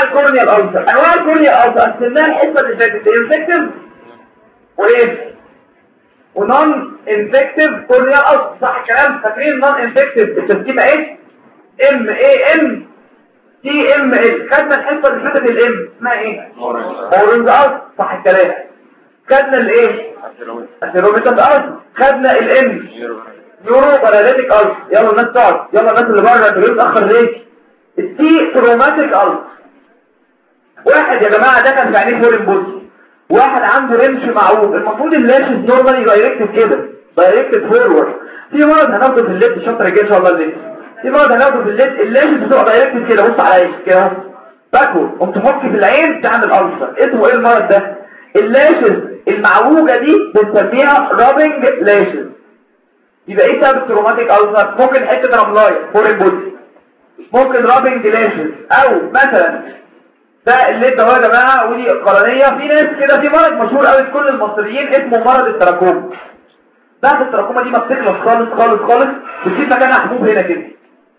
الكورنيال ألسر أنواع الكورنيال ألسر قسمناها الحصة اللي فاتت انفكتيف وإيه؟ ونون انفكتيف كورنيال ألسر صح الكلام فاكرين نون انفكتيف التركيبة إيه؟ ام اي ام تي ام ال خدنا الحصة اللي فاتت الام اسمها إيه؟ اورنج ألسر صح الكلام خدنا الإيه؟ الثيروميتال ألسر خدنا الام نيورو باراليتيك ألسر يلا الناس تقعد يلا الناس اللي بره انتوا متأخر ليه؟ التي تروماتيك ألسر واحد يا جماعة ده كان في عينيه فورين بودي واحد عنده رمش معوج المفروض اللاشز نورمالي دايركتد كده دايركتد فورورد في مرض هناخده في الليد الشطر الجاي ان شاء الله الليد في مرض هناخده في الليد اللاشز بتبقى دايركتد كده بص عليا كده اهو باكو قمت تحط في العين تعمل ألسر اسمه ايه المرض ده اللاشز المعوجة دي بنسميها رابنج لاشز يبقى ايه سبب التروماتيك ألسر ممكن حتة رملاية فورين بودي ممكن رابنج لاشز او مثلا ده اللي ده يا جماعه ودي قرنيه في ناس كده في مرض مشهور قوي في كل المصريين اسمه مرض التراكم بعد التراكومه دي ما بتخلص خالص خالص خالص بتسيب مكانها حبوب هنا كده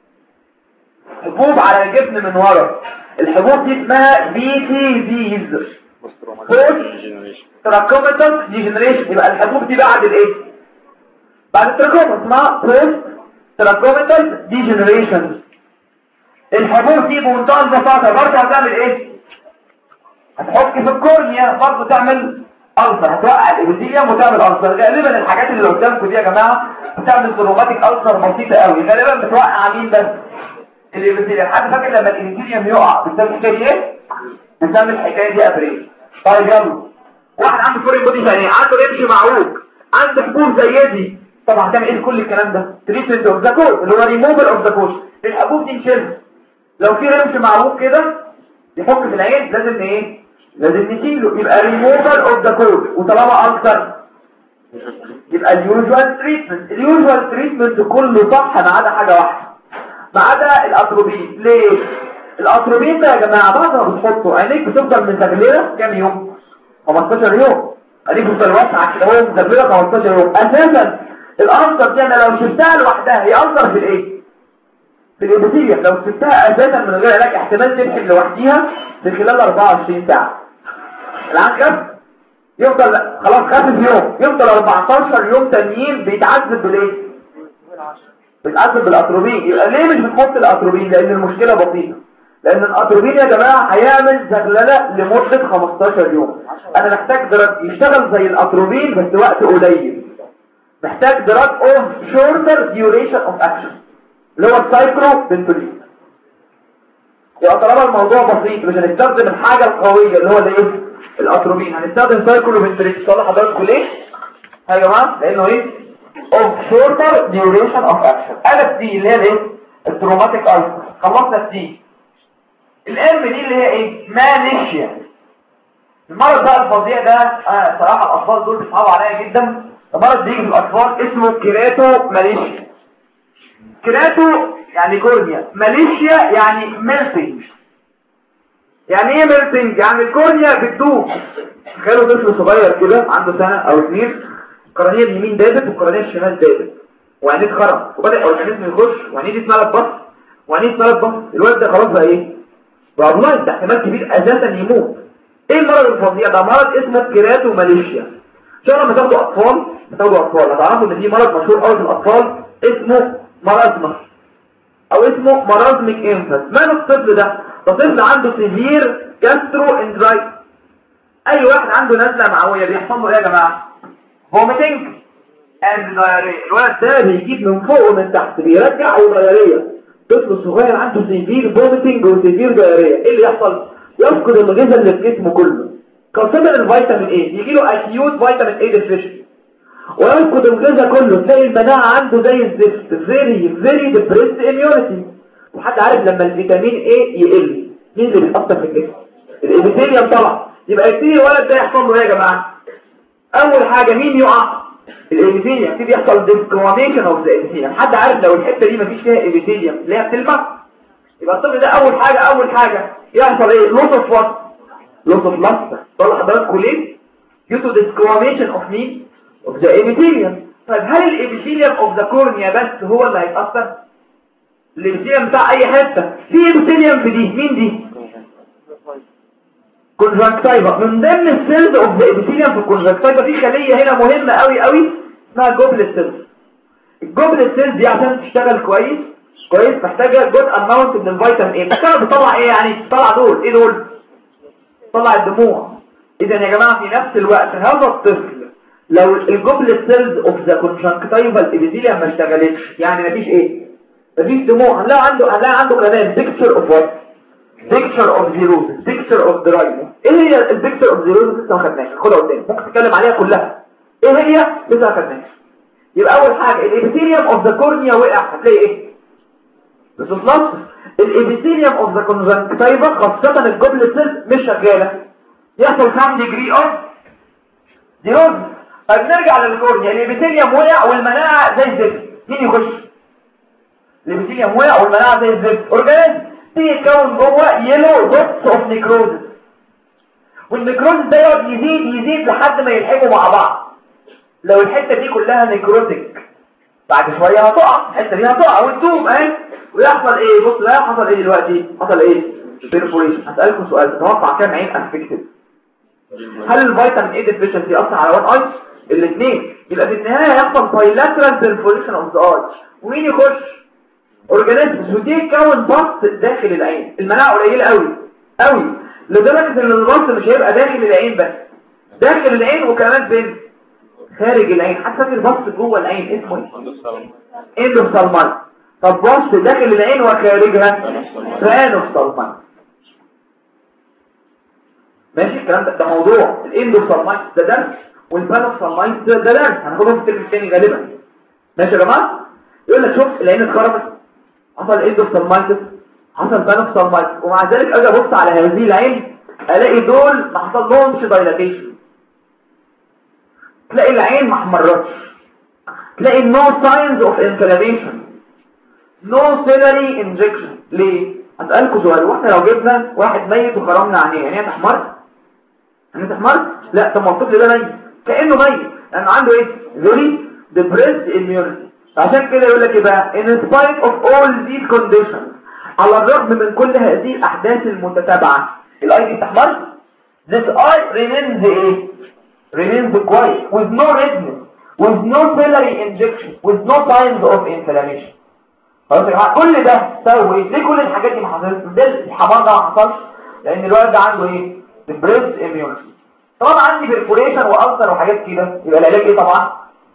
حبوب على الجبن من ورا الحبوب دي اسمها بي تي ديز تراكوماتوس ديجنريشن يبقى الحبوب دي بعد الايه بعد التراكوما اسمها بوست تراكوماتوس ديجنريشن الحبوب دي بمنتهى البساطه برضه هتعمل ايه هتحك في الكورنيا برضه تعمل ألسر هتوقع الإبثيليوم وتعمل ألسر غالبا الحاجات اللي قدامكم دي يا جماعة بتعمل سيروماتيك ألسر بسيطة قوي غالبا بتوقع مين بس الإبثيليوم حد فاكر لما الإبثيليوم يقع بتعمل حكاية إيه؟ بتعمل الحكاية دي أبريل طيب يلا واحد عنده فورين بودي ثاني عنده رمش معوج عنده حبوب زي دي طبعا هتعمل ايه كل الكلام ده تريتمنت اوف ذا كوش اللي هو ريموفال اوف ذا كوش الحبوب دي نشيلها لو في رمش معروف كده يحك في العين لازم ايه لازم نشيله يبقى ريموفال اوف ذا كود وطالما اكتر يبقى اليوجوال تريتمنت اليوجوال تريتمنت كله صح ما عدا حاجه واحده ما عدا الاتروبين ليه الاتروبين ده يا جماعه بعد ما بتحطه عينيك بتفضل مزغلله كام يوم 15 يوم عينيك بتفضل واسعه كده هو مزغلله 15 يوم اساسا الانصر دي انا لو شفتها لوحدها هي انصر في الايه في الإبثيليوم لو سبتها أساسا من غير علاج احتمال تمحي لوحديها في خلال 24 ساعة العام خف يفضل خلاص خف في يوم يفضل 14 يوم تانيين بيتعذب بالايه؟ بيتعذب بالأتروبين يبقى ليه مش بتحط الأتروبين؟ لأن المشكلة بسيطة لأن الأتروبين يا جماعة هيعمل زغللة لمدة 15 يوم أنا محتاج دراج يشتغل زي الأتروبين بس وقت قليل محتاج دراج اوف شورتر ديوريشن اوف اكشن اللي هو السايكلو بنتولين يبقى طالما الموضوع بسيط مش هنستخدم الحاجة القوية اللي هو الايه الاتروبين هنستخدم سايكلو بنتولين صالح حضراتكم ليه يا جماعه لانه ايه of shorter duration of action الف دي اللي هي الايه التروماتيك ألسر خلصنا الدي الام دي اللي هي ايه مانيشيا المرض بقى الفظيع ده آه صراحة الاطفال دول بيصعبوا عليا جدا المرض بيجي في الاطفال اسمه كيراتو ماليشيا كراتو يعني كورنيا ماليشيا يعني ميلتنج يعني ايه ميلتنج يعني الكورنيا بتدوب تخيلوا طفل صغير كده عنده سنة او اثنين القرنية اليمين دابت والقرنية الشمال دابت وعينيه اتخرم وبدأ الاورجانيزم يخش وعينيه دي اتملت بص وعينيه اتملت بص الولد ده خلاص بقى ايه بقى والله ده احتمال كبير اساسا يموت ايه المرض الفظيع ده مرض اسمه كيراتو ماليشيا ان شاء الله لما تاخدوا اطفال تاخدوا اطفال هتعرفوا ان في مرض مشهور قوي في الاطفال اسمه مرض او اسمه مرضمك انفس ماله الطفل ده ده طفل عنده سيفير جاسترو اندرايت اي واحد عنده نزله معويه بيحصل له ايه يا جماعه فوميتنج اند دايريا الولد ده بيجيب من فوق ومن تحت بيرجع ودايريا طفل صغير عنده سيفير فوميتنج وسيفير دايريا ايه اللي يحصل يفقد الغذاء اللي في جسمه كله كونسيدر الفيتامين ايه يجي له اكيوت فيتامين ايه ديفيشن ويفقد الغذاء كله تلاقي المناعة عنده زي الزفت فيري فيري ديبريست اميونيتي وحد عارف لما الفيتامين ايه يقل مين اللي بيتأثر في الجسم الابيثيليوم طبعا يبقى يبتدي الولد ده يحصل له ايه يا جماعه اول حاجه مين يقع الابيثيليوم يبتدي يحصل ديسكواميشن اوف ذا ابيثيليوم حد عارف لو الحته دي مفيش فيها ابيثيليوم اللي هي بتلمع يبقى الطفل ده اول حاجه اول حاجه يحصل ايه لوس اوف وات لوس اوف لاستر طلع حضراتكم ليه due to discoloration of مين of the epithelium طيب هل الابيثيليوم of the cornea بس هو اللي هيتأثر الابيثيليوم بتاع اي حتة في ابيثيليوم في دي مين دي كونجكتيفا من ضمن السيلز اوف ذا ابيثيليوم في الكونجكتيفا في خليه هنا مهمه قوي قوي اسمها جوبلت سيلز الجوبلت سيلز دي عشان تشتغل كويس كويس محتاجه جود اماونت من الفيتامين ايه بتشتغل بتطلع ايه يعني بتطلع دول ايه دول بتطلع الدموع اذا يا جماعه في نفس الوقت هذا الطفل لو الجوبلت سيلز اوف ذا كونجكتيفا الابيثيليوم ما اشتغلتش يعني مفيش ايه مفيش دموع هنلاقي عنده هنلاقي عنده كمان بيكتشر اوف وات بيكتشر اوف زيروز بيكتشر اوف درايف ايه هي البيكتشر اوف زيروز لسه ما خدناش خدها قدام ممكن تتكلم عليها كلها ايه هي لسه ما خدناش يبقى اول حاجه الابيثيليوم اوف ذا كورنيا وقع هتلاقي ايه بس خلاص الابيثيليوم اوف ذا كونجكتيفا خاصه الجبل سيلز مش شغاله يحصل كام ديجري اوف زيروز طيب نرجع للكورنيا الابيثيليوم وقع والمناعه زي الزفت مين يخش الابيثيليوم وقع والمناعه زي الزفت اورجانيزم تيجي يتكون جوه يلو دوتس اوف نيكروزس والنيكروزس ده يقعد يزيد يزيد لحد ما يلحقوا مع بعض لو الحته دي كلها نيكروتيك بعد شويه هتقع الحته دي هتقع وتدوب اهي ويحصل ايه بص لا حصل ايه دلوقتي حصل ايه بيرفوريشن هسالكم سؤال تتوقع كام عين افكتد هل الفيتامين اي ديفيشنسي اثر على وان اي الاثنين يبقى في النهايه هيحصل بايلاترال بيرفوريشن اوف ذا اي ومين يخش اورجانيزم ودي يكون بط داخل العين المناعه قليله قوي قوي لدرجه ان البط مش هيبقى داخل العين بس داخل العين وكمان فين خارج العين حتى فاكر البط جوه العين اسمه ايه اندوسالمان طب بص داخل العين وخارجها فانوسالمان ماشي الكلام ده ده موضوع الاندوسالمان ده درس والفانوسالمان ده درس هناخدهم في الترم الثاني غالبا ماشي يا جماعه يقول لك شوف العين اتخربت حصل اندوسالمايتس حصل بانوسالمايتس ومع ذلك اجي ابص على هذه العين الاقي دول ما حصل لهمش دايلاتيشن تلاقي العين ما احمرتش تلاقي نو ساينز اوف انفلاميشن نو سيلري انجكشن ليه اسالكم سؤال واحنا لو جبنا واحد ميت وخرمنا عينيه يعني تحمر يعني تحمر لا طب ما الطفل ده ميت كانه ميت لانه عنده ايه فيري depressed immunity عشان كده يقول لك ايه بقى in spite of all these conditions على الرغم من كل هذه الاحداث المتتابعه الاي دي تحمر this eye remains ايه remains quiet with no redness with no ciliary injection with no signs of inflammation خلاص يا جماعه كل ده سوى ايه ليه كل الحاجات دي ما حصلتش ده الحمار ده ما حصلش لان الولد ده عنده ايه depressed immunity طبعا عندي برفوريشن والسر وحاجات كده يبقى العلاج ايه طبعا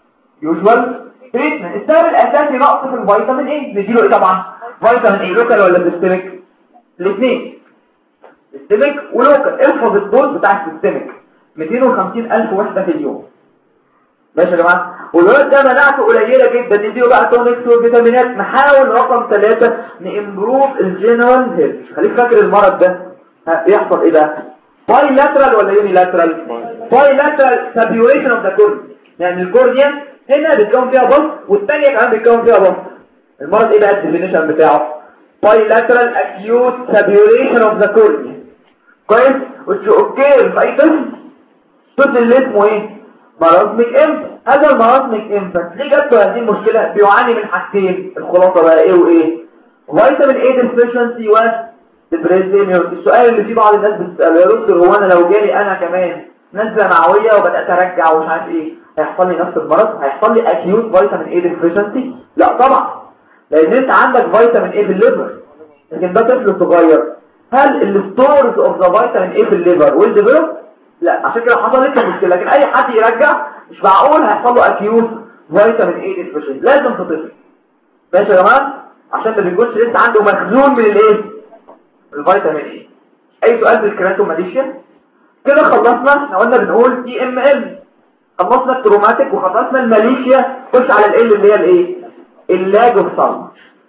يوجوال تريتمنت السبب الاساسي نقص في الفيتامين ايه نديله ايه طبعا فيتامين ايه لوكال ولا سيستميك الاثنين سيستميك ولوكال احفظ الدوز بتاع السيستميك 250 الف وحده في اليوم ماشي يا جماعه والولد ده مناعته قليله جدا نديله بقى تونكس وفيتامينات نحاول رقم ثلاثة نامبروف الجنرال هيلث خليك فاكر المرض ده يحصل ايه ده باي لاترال ولا يوني لاترال باي لاترال سابيوريشن اوف ذا كورنيا يعني الكورنيا هنا بيتكون فيها بص والثانيه كمان بيتكون فيها بص المرض ايه بقى الديفينيشن بتاعه bilateral acute subluration of the cornea كويس which occurs في اي طفل الطفل اللي اسمه ايه مرضمك انفنت هذا المرضمك انفنت ليه جات له هذه المشكله بيعاني من حاجتين الخلاصه بقى ايه وايه فيتامين ايه deficiency و depressive السؤال اللي فيه بعض الناس بتساله يا دكتور هو انا لو جالي انا كمان نزله معويه وبدات ارجع ومش عارف ايه هيحصل لي نفس المرض هيحصل لي اكيوت فيتامين ايه ديفيشنسي لا طبعا لان انت عندك فيتامين ايه في الليفر لكن ده طفل صغير هل الستورز اوف ذا فيتامين ايه في الليفر ويل ديفلوب لا عشان كده حصل لك مشكله لكن اي حد يرجع مش معقول هيحصل له اكيوت فيتامين ايه ديفيشنسي لازم في طفل ماشي يا جماعه عشان ما بيكونش لسه عنده مخزون من الايه الفيتامين ايه اي سؤال في الكراتوماليشيا كده خلصنا احنا قلنا بنقول دي ام ال خلصنا التروماتيك وخلصنا الماليشيا خش على ال اللي هي الايه اللاج اوف صلب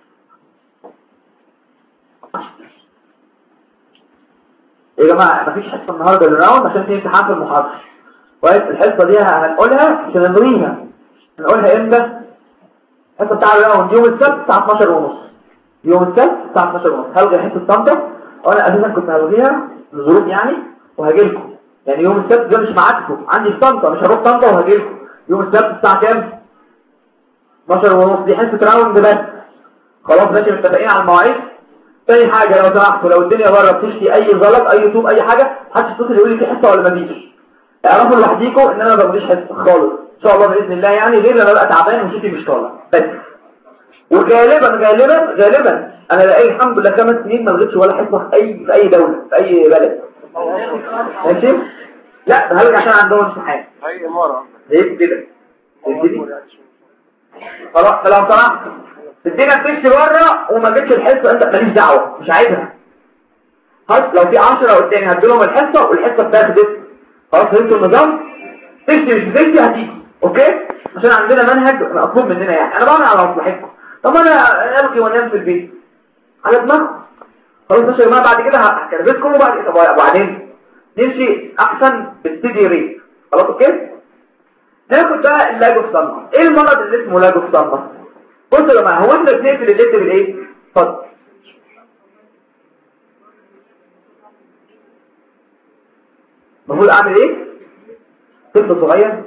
يا جماعه مفيش حصه النهارده للراوند عشان في امتحان في المحاضره كويس الحصه دي هنقولها عشان نلغيها هنقولها امتى الحصه بتاع الراوند يوم السبت الساعه 12 ونص يوم السبت الساعه 12 ونص هلغي حصه الصمته وانا اساسا كنت هلغيها لظروف يعني وهاجي لكم يعني يوم السبت ده مش معاكم عندي في طنطا مش هروح طنطا وهاجي لكم يوم السبت الساعه كام 12 ونص دي حصه راوند بس خلاص ماشي متفقين على المواعيد تاني حاجة لو سمحتوا لو الدنيا بره بتشتي اي زلط اي طوب اي حاجة محدش يتصل يقول لي في حصة ولا مفيش اعرفوا لوحديكم ان انا ما بقوليش حصة خالص ان شاء الله باذن الله يعني غير لما ابقى تعبان وشتي مش طالع بس وغالبا غالبا غالبا انا لاقي الحمد لله خمس سنين ما لغيتش ولا حصة في اي في اي دولة في اي بلد ماشي لا ده هلك عشان عندهم امتحان اي اماره ليه كده خلاص فلو سمحت الدنيا بتمشي بره وما جتش الحصه انت ماليش دعوه مش عايزها خلاص لو في 10 قدامي هديلهم الحصه والحصه اتاخدت خلاص فهمتوا النظام تمشي مش بتمشي هتيجي اوكي عشان عندنا منهج مطلوب مننا يعني انا بعمل على مصلحتكم طب انا القي وانام في البيت على دماغكم خلاص ماشي يا جماعه بعد كده هكربسكم وبعد كده وبعدين نمشي احسن بالستدي ريت خلاص اوكي ناخد بقى اللاجوف سلمر ايه المرض اللي اسمه لاجوف سلمر بصوا يا جماعه هو انت بتقفل الليد بالايه اتفضل المفروض اعمل ايه طفل صغير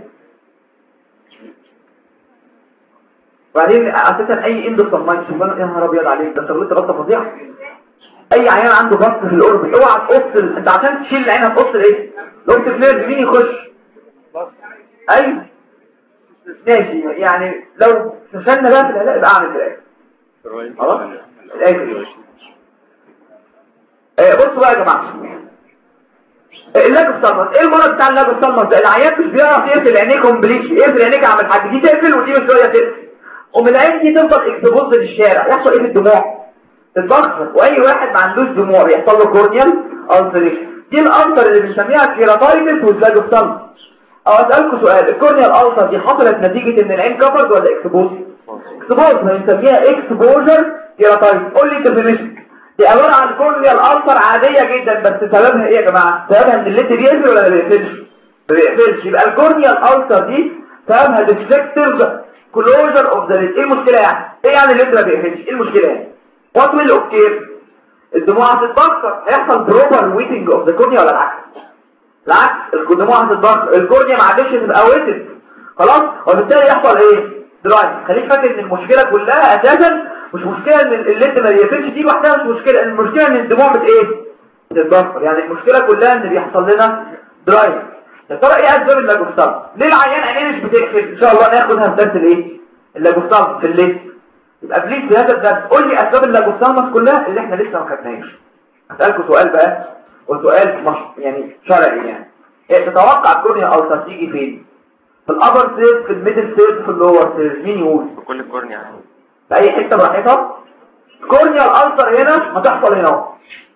وبعدين اساسا اي اندو سمايت شوفان يا نهار ابيض عليك ده شغلت غلطه فظيعه اي عيان عنده بط في الاوربت اوعى تقص ال- انت عشان تشيل العين هتقص الايه الاوبتيك نيرف مين يخش ايوه ماشي يعني لو فشلنا بقى في العلاج يبقى اعمل في الاخر خلاص الاخر آه، بصوا بقى يا جماعه اللاج الصلمت ايه المرض بتاع اللاج الصلمت ده العيان مش بيعرف يقفل عينيه كومبليت يقفل عينيك يا عم الحاج دي تقفل ودي شويه تقفل ومن العين دي تفضل اكسبوز للشارع يحصل ايه في الدموع تتبخر واي واحد ما عندوش دموع بيحصل له كورنيال السريشن دي الالسر اللي بنسميها كيراتايتس واللاج الصلمت او اسالكم سؤال الكورنيال الالسر دي حصلت نتيجه ان العين كفرت ولا اكسبوز اكسبوز بنسميها اكسبوجر كيراتايتس قول لي ديفينيشن دي عباره عن كورنيال الالسر عاديه جدا بس سببها ايه يا جماعه سببها ان الليد بيقفل ولا ما بيقفلش ما بيقفلش يبقى الكورنيال الالسر دي سببها ديفلكتيف كلوجر اوف ذا ليد ايه المشكله يعني ايه يعني الليد ما بيقفلش ايه المشكله يعني وات ويل اوكير الدموع هتتبخر هيحصل بروبر ويتنج اوف ذا كورنيا ولا العكس العكس الدموع هتتبخر الكورنيا ما عادش تبقى ويتد خلاص وبالتالي يحصل ايه دراي خليك فاكر ان المشكله كلها اساسا مش مشكله ان الليد ما بيقفلش دي لوحدها مش مشكله المشكله ان الدموع بت ايه بتتبخر يعني المشكله كلها ان بيحصل لنا دراي يا ترى ايه اسباب اللاجوستال ليه العيان عينيه مش بتقفل ان شاء الله ناخدها في درس الايه اللاجوستال في الليد يبقى بليز في هذا الدرس قول لي اسباب اللاجوستالمس كلها اللي احنا لسه ما خدناهاش هسألكوا سؤال بقى وسؤال مش يعني شرعي يعني إيه تتوقع الكورنيا الالسر تيجي فين في الابر سيرف في الميدل سيرف في اللور سيرف مين يقول كل الكورنيا في اي حته براحتها الكورنيا الالسر هنا هتحصل هنا اهو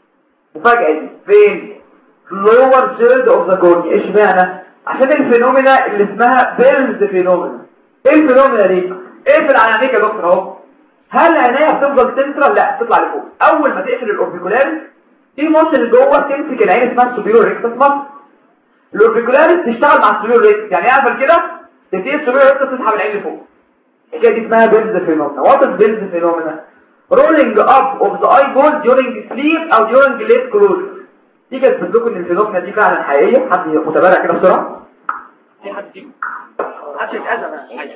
مفاجاه دي فين في اللور سيرف اوف ذا كورنيا ايش معنى عشان الفينومينا اللي اسمها بيلز فينومينا ايه الفينومينا دي ايه في العينيك يا دكتور اهو هل العناية هتفضل سنترال لا تطلع لفوق اول ما تقفل الاوربيكولاريس في مصل جوه تمسك العين اسمها السوبيريور ريكتس مصل الاوربيكولاريس تشتغل مع السوبيريور ريكتس يعني اعمل كده تبتدي السوبيريور ريكتس تسحب العين لفوق الحكايه دي اسمها بيلز فينومينا وات از بيلز فينومينا رولينج اب اوف ذا اي بول during sleep او during late closure تيجي تثبت لكم ان الفينومينا دي فعلا حقيقيه حد متابع كده بسرعه في حد فيكم محدش يتأذى من حاجة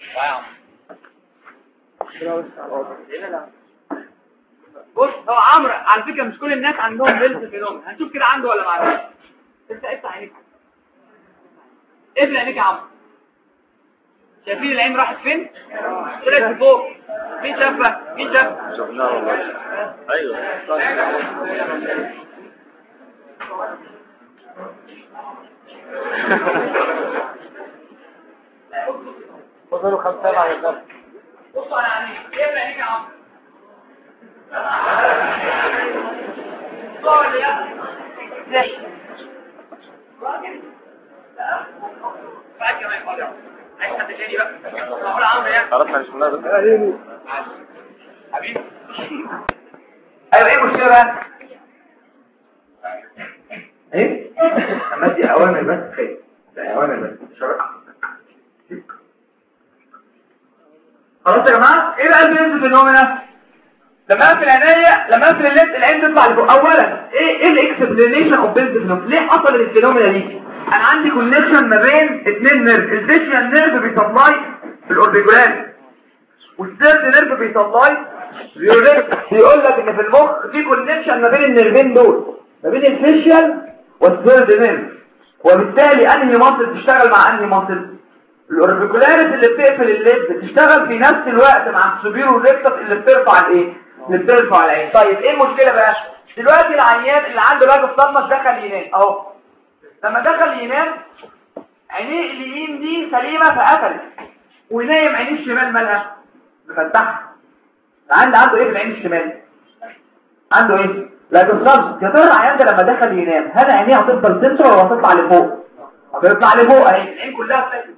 بص هو عمرو على فكرة مش كل الناس عندهم بيلز فينومين هنشوف كده عنده ولا ما عندوش انت افتح عينيك اقفل عينيك يا عمرو شايفين العين راحت فين؟ طلعت لفوق مين شافها؟ مين شافها؟ شفناه والله ايوه وصلوا خمسة على الضبط بصوا على عينيك اقفل عينيك يا عمرو صور اللي يا ليش؟ راجل بعد كمان يقعد عايز حد تاني بقى معقول عمرو يعني عرفنا مش مناسب حبيبي ايوه ايه المشكله بقى ايه اما دي اوامر بس خير ده اوامر بس شرع خلاص يا جماعه ايه بقى البيز فينومينا لما اقفل عينيا لما اقفل الليد العين تطلع لفوق اولا ايه ايه الاكسبلانيشن اوف بيز فينومينا ليه حصلت الفينومينا دي انا عندي كونكشن ما بين اثنين نيرف الفيشيال نيرف بيسبلاي في الاوربيكولار والثيرد نيرف بيسبلاي بيقول لك ان في المخ في كونكشن ما بين النيرفين دول ما بين الفيشيال والثيرد نيرف وبالتالي انهي مصل تشتغل مع انهي مصل الاوربيكولاريس اللي بتقفل الليد بتشتغل في نفس الوقت مع السوبيرو ريكتس اللي بترفع الايه اللي بترفع العين طيب ايه المشكله بقى دلوقتي العيان اللي عنده لاج صدمه دخل ينام اهو لما دخل ينام عينيه اليمين دي سليمه فقفلت ونايم عينيه الشمال مالها مفتحه عند عنده ايه في العين الشمال عنده ايه لا تصدق يا ترى العيان ده لما دخل ينام هل عينيه هتفضل تنسر ولا هتطلع لفوق هتطلع لفوق اهي العين كلها فاتت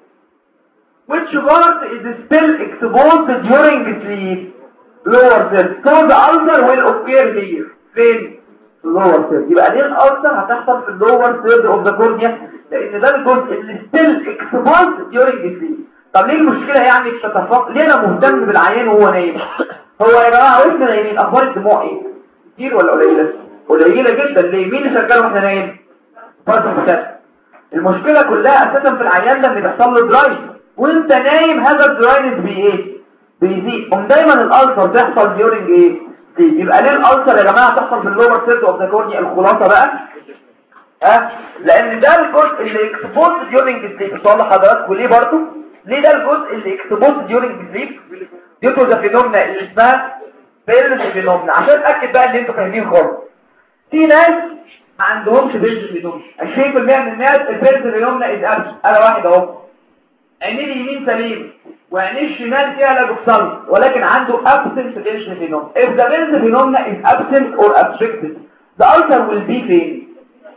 which part is still exposed during sleep lower third so the ulcer will occur here فين lower third يبقى ليه الالسر هتحصل في اللور third of the cornea لان ده الجزء اللي still exposed during sleep طب ليه المشكلة يعني التتفق ليه انا مهتم بالعيان وهو نايم هو يا جماعة واسم العينين اخبار الدموع ايه كتير ولا قليلة قليلة جدا ليه مين اللي شغال واحنا نايم فرد المسافة المشكلة كلها اساسا في العيان ده ان بيحصل له درايف وانت نايم هذا الدراينس بي ايه بيزيد قوم دايما الالسر تحصل ديورنج ايه يبقى ليه الالسر يا جماعة تحصل في اللور سيرد اوف ذا كورنيا الخلاصة بقى ها لان ده الجزء اللي اكسبوز ديورنج سليب بتقول لحضراتكم ليه برضو ليه ده الجزء اللي اكسبوز ديورنج سليب دي تو ذا فينومنا اللي اسمها بيرز فينومنا عشان اتاكد بقى ان انتوا فاهمين خالص في ناس ما عندهمش بيرز فينومنا 20% من الناس البيرز فينومنا از ابس انا واحد اهو عينيه اليمين سليم وعينيه الشمال فيها لاجوكسال ولكن عنده absent بيرز فينومنا if the بيرز فينومنا is absent or obstructed the ulcer will be فين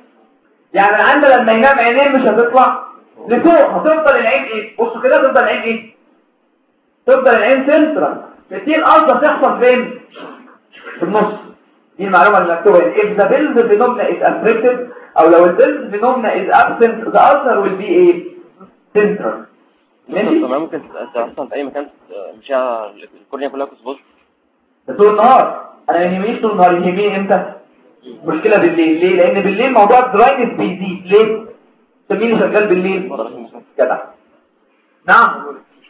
يعني العند لما ينام عينيه مش هتطلع لفوق هتفضل العين ايه بصوا كده تفضل العين ايه تفضل العين سنترال دي الالتر تحصل فين في النص دي المعلومه اللي مكتوبه هنا if the build phenomena is affected او لو ال build phenomena is absent the ulcer will be ايه central ماشي طب ممكن تحصل في اي مكان مش الكورنيا كلها كسبوز طول النهار انا ما يهمنيش طول النهار يهمني امتى مشكله بالليل ليه لان بالليل موضوع الدراينس بيزيد ليه مين اللي شغال بالليل جدع نعم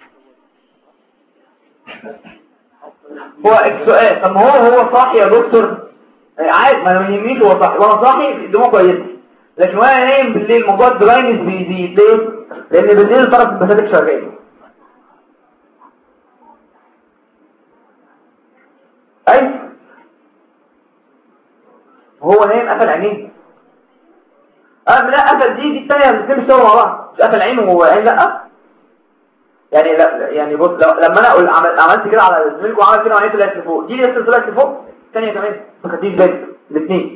هو السؤال طب ما هو هو صاحي يا دكتور عادي ما انا ما يهمنيش هو صاحي وانا صاحي دموع كويسه لكن وانا نايم بالليل موضوع الدراينس بيزيد ليه لان بالليل طرف البساتك شغال اي وهو نايم قفل عينيه اه لا قفل دي دي الثانيه الاثنين بيشتغلوا مع بعض مش قفل عينه وهو عين لا يعني لا يعني بص لما انا اقول عمل عملت كده على زميلكم وعمل كده وعينيه طلعت لفوق دي لسه طلعت لفوق الثانيه كمان ما خدتيش بالك الاثنين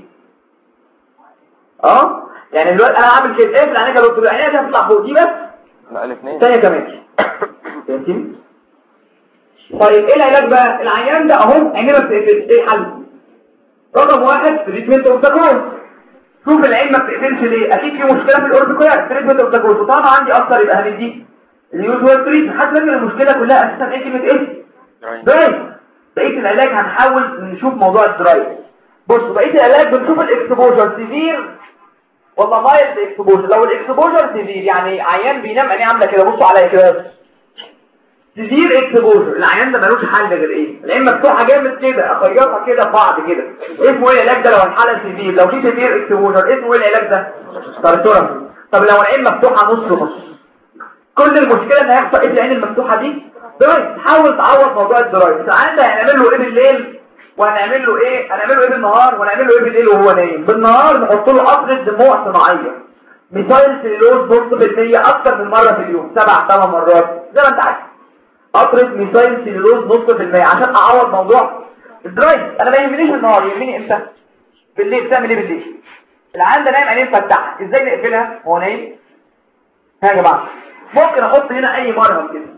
اه يعني دلوقتي انا عامل كده اقفل عينيك يا دكتور عينيها دي هتطلع فوق دي بس لا الاثنين الثانيه كمان فهمتني طيب ايه العلاج بقى العيان ده اهو عينيه ما بتقفلش ايه الحل رقم واحد تريتمنت اوف ذا شوف العين ما بتقفلش ليه اكيد في مشكله في الاوربيكولار تريتمنت اوف ذا كورس وطالما عندي اكتر يبقى هندي اليوزوال تريتمنت حتى لكن المشكله كلها اساسا ايه كلمه ايه درايف بقيه العلاج هنحاول نشوف موضوع الدرايف بصوا بقيه العلاج بنشوف الاكسبوجر سيفير ولا مايلد اكسبوجر لو الاكسبوجر سيفير يعني عيان بينام عينيه عامله كده بصوا عليا كده سيفير اكسبوجر العيان ده ملوش حل غير ايه العين مفتوحه جامد كده اخيطها كده في بعض كده اسمه ايه العلاج ده لو الحاله سيفير لو في سيفير اكسبوجر اسمه ايه العلاج ده ترتورا طب لو العين مفتوحه نص نص كل المشكله ان هيحصل ايه في العين المفتوحه دي درايف تحاول تعوض موضوع الدرايف العيان ده هنعمل له ايه بالليل وهنعمل له ايه هنعمل له ايه بالنهار وهنعمل له ايه بالليل وهو نايم بالنهار نحط له قطره دموع صناعيه مثال سيلولوز نص بالمية اكتر من مره في اليوم سبع ثمان مرات زي ما انت عارف قطرة ميثايل سيلولوز نص في المية عشان اعوض موضوع الدرايف انا ما يهمنيش النهار يهمني امتى بالليل تعمل ايه بالليل العيان ده نايم عينيه مفتحه ازاي نقفلها هو نايم ها يا جماعه ممكن احط هنا اي مرهم كده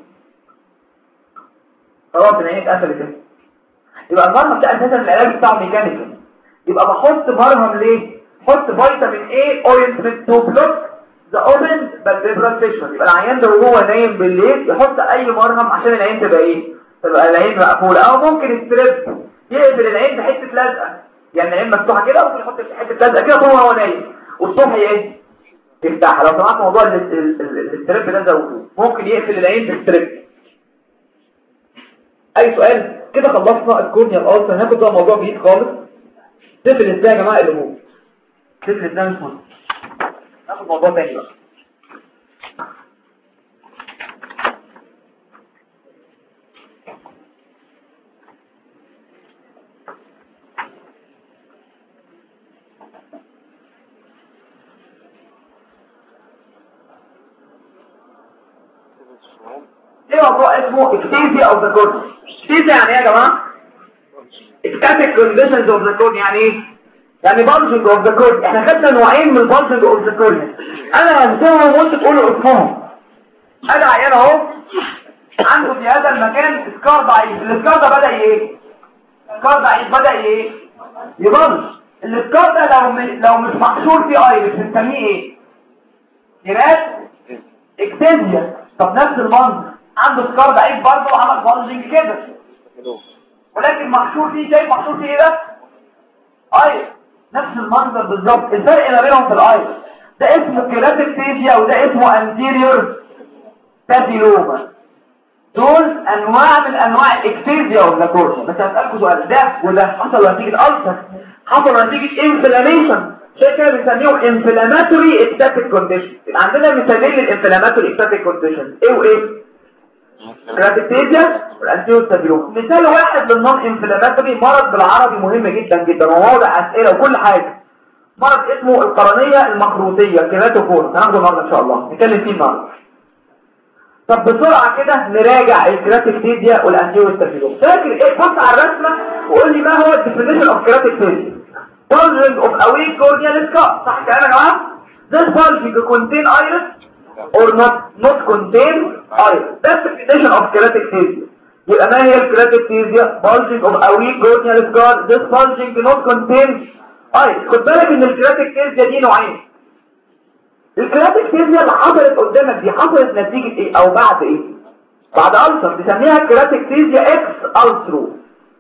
خلاص العين اتقفلت كده يبقى المرهم ده اساسا العلاج بتاعه ميكانيكال يبقى بحط مرهم ليه حط فيتامين اي اوينتمنت تو بلوك ذا اوبن بالفيبرال فيشن يبقى العيان ده وهو نايم بالليل يحط اي مرهم عشان العين تبقى ايه تبقى العين مقفوله او ممكن ستريب يقفل العين بحته لزقه يعني العين مفتوحه كده ممكن يحط حته لزقه كده طول ما هو نايم والصبح ايه يفتحها لو سمعت موضوع الستريب ده زودوه ممكن يقفل العين بالستريب اي سؤال كده خلصنا الكورنيا الالسر هناخد بقى موضوع جديد خالص طفل ازاي يا جماعه اللي هو طفل ازاي مش مهم ناخد موضوع تاني بقى ايه موضوع اسمه اكتيزيا اوف ذا كورن اكتيزيا يعني ايه يا جماعه اكتاتيك كونديشنز اوف ذا كورن يعني ايه يعني بلجنج اوف ذا كورن احنا خدنا نوعين من البلجنج اوف ذا كورن انا هنسمهم وانت تقولوا اسمهم ادي عيان اهو عنده في هذا المكان سكار ضعيف السكار ده بدا ايه سكار ضعيف بدا ايه يبلج السكار ده لو م... لو مش محشور فيه ايرس بنسميه ايه جنات اكتيزيا طب نفس المنظر عنده سكار ضعيف برضه وعمل بلجنج كده ولكن محشور فيه شايف محشور فيه ايه ده ايرس نفس المنظر بالظبط الفرق ما بينهم في الايرس ده اسمه كيراتيكتيزيا وده اسمه انتيريور بابيلوما دول انواع من انواع الاكتيزيا ولا كورسا بس هسألكم سؤال ده وده حصل نتيجة ألسر حصل نتيجة انفلاميشن شيء كده بنسميه انفلاماتوري اكتاتيك كونديشن يبقى عندنا مثالين للانفلاماتوري اكتاتيك كونديشن ايه وايه كراتيكتيزيا والانتيريور بابيلوما مثال واحد للنون انفلاماتوري مرض بالعربي مهم جدا جدا وموضع اسئله وكل حاجه مرض اسمه القرنيه المخروطيه كيراتوكور هناخده النهارده ان شاء الله نتكلم فيه النهارده طب بسرعة كده نراجع الكراتيكتيزيا والانتيوستافيلوم فاكر ايه بص على الرسمة وقول لي ما هو الديفينيشن اوف كراتيكتيزيا bulging of a weak corneal scar صح كلام يا جماعة this bulging contain iris or not not contain iris that's the definition of keratocysia يبقى ما هي الكراتيكتيزيا bulging of a weak corneal scar this bulging not contain iris خد بالك ان الكراتيكتيزيا دي نوعين الكراتيكتيزيا اللي حصلت قدامك دي حصلت نتيجة ايه او بعد ايه بعد ألسر بنسميها كراتيكتيزيا اكس ألسرو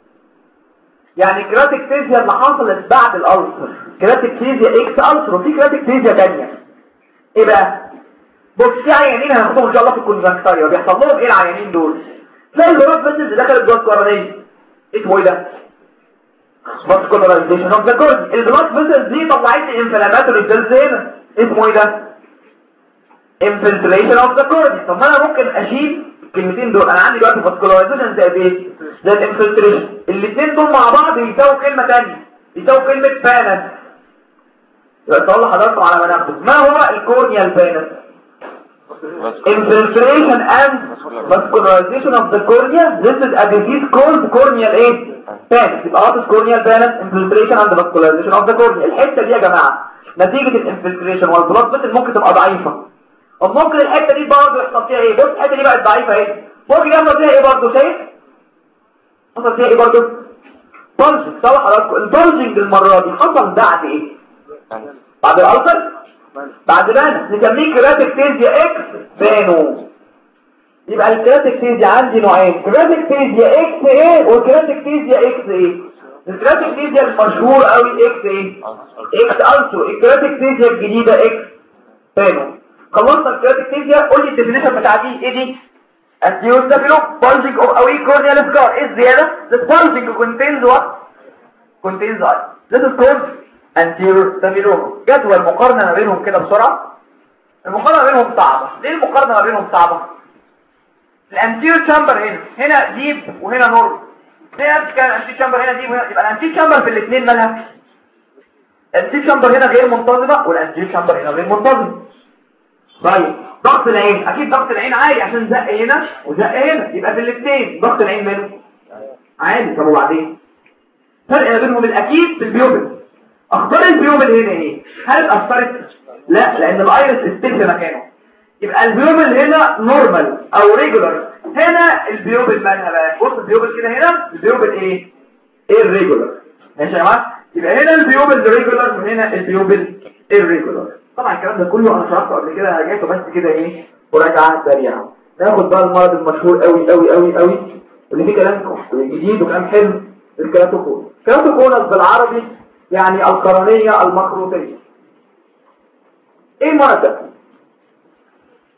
يعني كراتيكتيزيا اللي حصلت بعد الألسر كراتيكتيزيا اكس ألسرو في كراتيكتيزيا تانية ايه بقى بص في عيانين هناخدهم ان شاء الله في الكونجكتاريا بيحصل لهم ايه العيانين دول تلاقي الجروب فيسز دخلت جوه القرنيه اسمه ايه ده vascularization of the cornea البلاد فيسز دي طلعت لي انفلاماتوري سيلز هنا اسمه ايه ده infiltration of the cornea طب ما انا ممكن اشيل الكلمتين دول انا عندي دلوقتي vascularization زي ايه زي الانفلتريشن الاثنين دول مع بعض يساووا كلمه ثانيه يساووا كلمه بانس يبقى تقول لحضراتكم على ما ناخد ما هو الكورنيال بانس infiltration and vascularization of the cornea this is a disease called corneal ايه بانس يبقى what is corneal بانس infiltration and vascularization of the cornea الحته دي يا جماعه نتيجه الانفلتريشن والبلاد فيسل ممكن تبقى ضعيفه طب ممكن الحته دي برضه يحصل فيها ايه بص الحته دي بقت ضعيفه اهي ممكن يحصل فيها ايه برضه شايف حصل فيها ايه برضه بولجنج صح حضراتكم البولجنج المره دي حصل بعد ايه بعد الالسر بعد بانس نسميه كراتيكتيزيا اكس بانو يبقى الكراتيكتيزيا عندي نوعين كراتيكتيزيا اكس ايه وكراتيكتيزيا اكس ايه الكراتيكتيزيا المشهور قوي اكس ايه اكس الترو الكراتيكتيزيا الجديده اكس بانو خلصنا الكراتيكتيزيا قول لي الديفينيشن بتاع دي ايه دي الديوستافيلو bulging of a weak corneal scar ايه الزياده the bulging contains what contains eye this is called anterior staphylococcus جدول مقارنه ما بينهم كده بسرعه المقارنه ما بينهم صعبه ليه المقارنه ما بينهم صعبه الانتير تشامبر هنا هنا ديب وهنا نورمال هنا كان الانتير تشامبر هنا ديب وهنا يبقى الانتير تشامبر في الاثنين مالها الانتير تشامبر هنا غير منتظمه والانتير تشامبر هنا غير منتظم طيب ضغط العين اكيد ضغط العين عالي عشان زق هنا وزق هنا يبقى في الاثنين ضغط العين ماله عالي طب وبعدين فرق ما بينهم الاكيد في البيوبل اخبار البيوبل هنا ايه هل اتاثرت لا لان الايرس استيل في مكانه يبقى البيوبل هنا نورمال او ريجولار هنا البيوبل مالها بقى بص البيوبل كده هنا البيوبل ايه ايه الريجولار ماشي يا جماعه يبقى هنا البيوبل ريجولار وهنا البيوبل irregular طبعا الكلام ده كله انا شرحته قبل كده رجعته بس كده ايه مراجعه سريعه ناخد بقى المرض المشهور قوي قوي قوي قوي واللي فيه كلام جديد وكلام حلو الكراتوكون الكراتوكونس بالعربي يعني القرنيه المخروطيه ايه المرض ده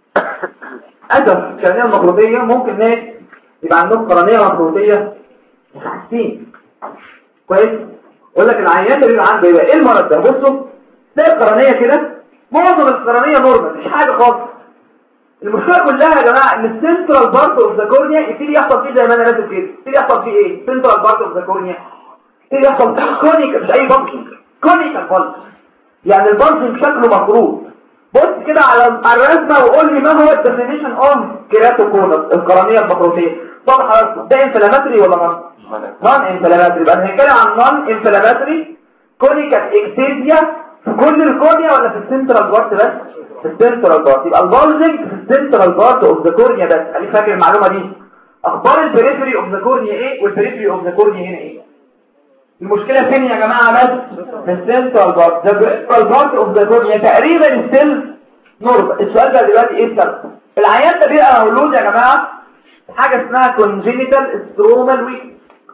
اسف القرنيه المخروطيه ممكن ناس يبقى عندهم قرنيه مخروطيه مش حاسين كويس يقول لك العيان ده بيبقى عنده ايه ايه المرض ده بصوا تلاقي القرنيه كده معظم القرنيه نورمال مفيش حاجه خالص المشكله كلها يا جماعه ان السنترال بارت اوف ذا كورنيا يبتدي يحصل فيه زي ما انا راسم كده يبتدي يحصل فيه ايه سنترال بارت اوف ذا كورنيا يبتدي يحصل فيه كونيك مش اي بلجنج كونيكال بلج يعني البلجنج شكله مفروض بص كده على الرسمه وقول لي ما هو الديفينيشن اوف كيراتوكونس القرنيه المخروطيه طبعا حضرتك ده انفلاماتري ولا نون نون انفلاماتري يبقى هنتكلم عن نون انفلاماتري كونيكال اكتيزيا في كل الكورنيا ولا في السنترال بارت بس في السنترال بارت يبقى البولجنج في السنترال بارت اوف ذا كورنيا بس خليك فاكر المعلومه دي اخبار البريفري اوف ذا كورنيا ايه والبريفري اوف ذا كورنيا هنا ايه المشكله فين يا جماعه بس في السنترال بارت ذا بريفرال بارت اوف ذا كورنيا تقريبا ستيل نورمال السؤال ده دلوقتي ايه السبب العيان ده بيبقى مولود يا جماعه حاجه اسمها كونجينيتال سترومال ويك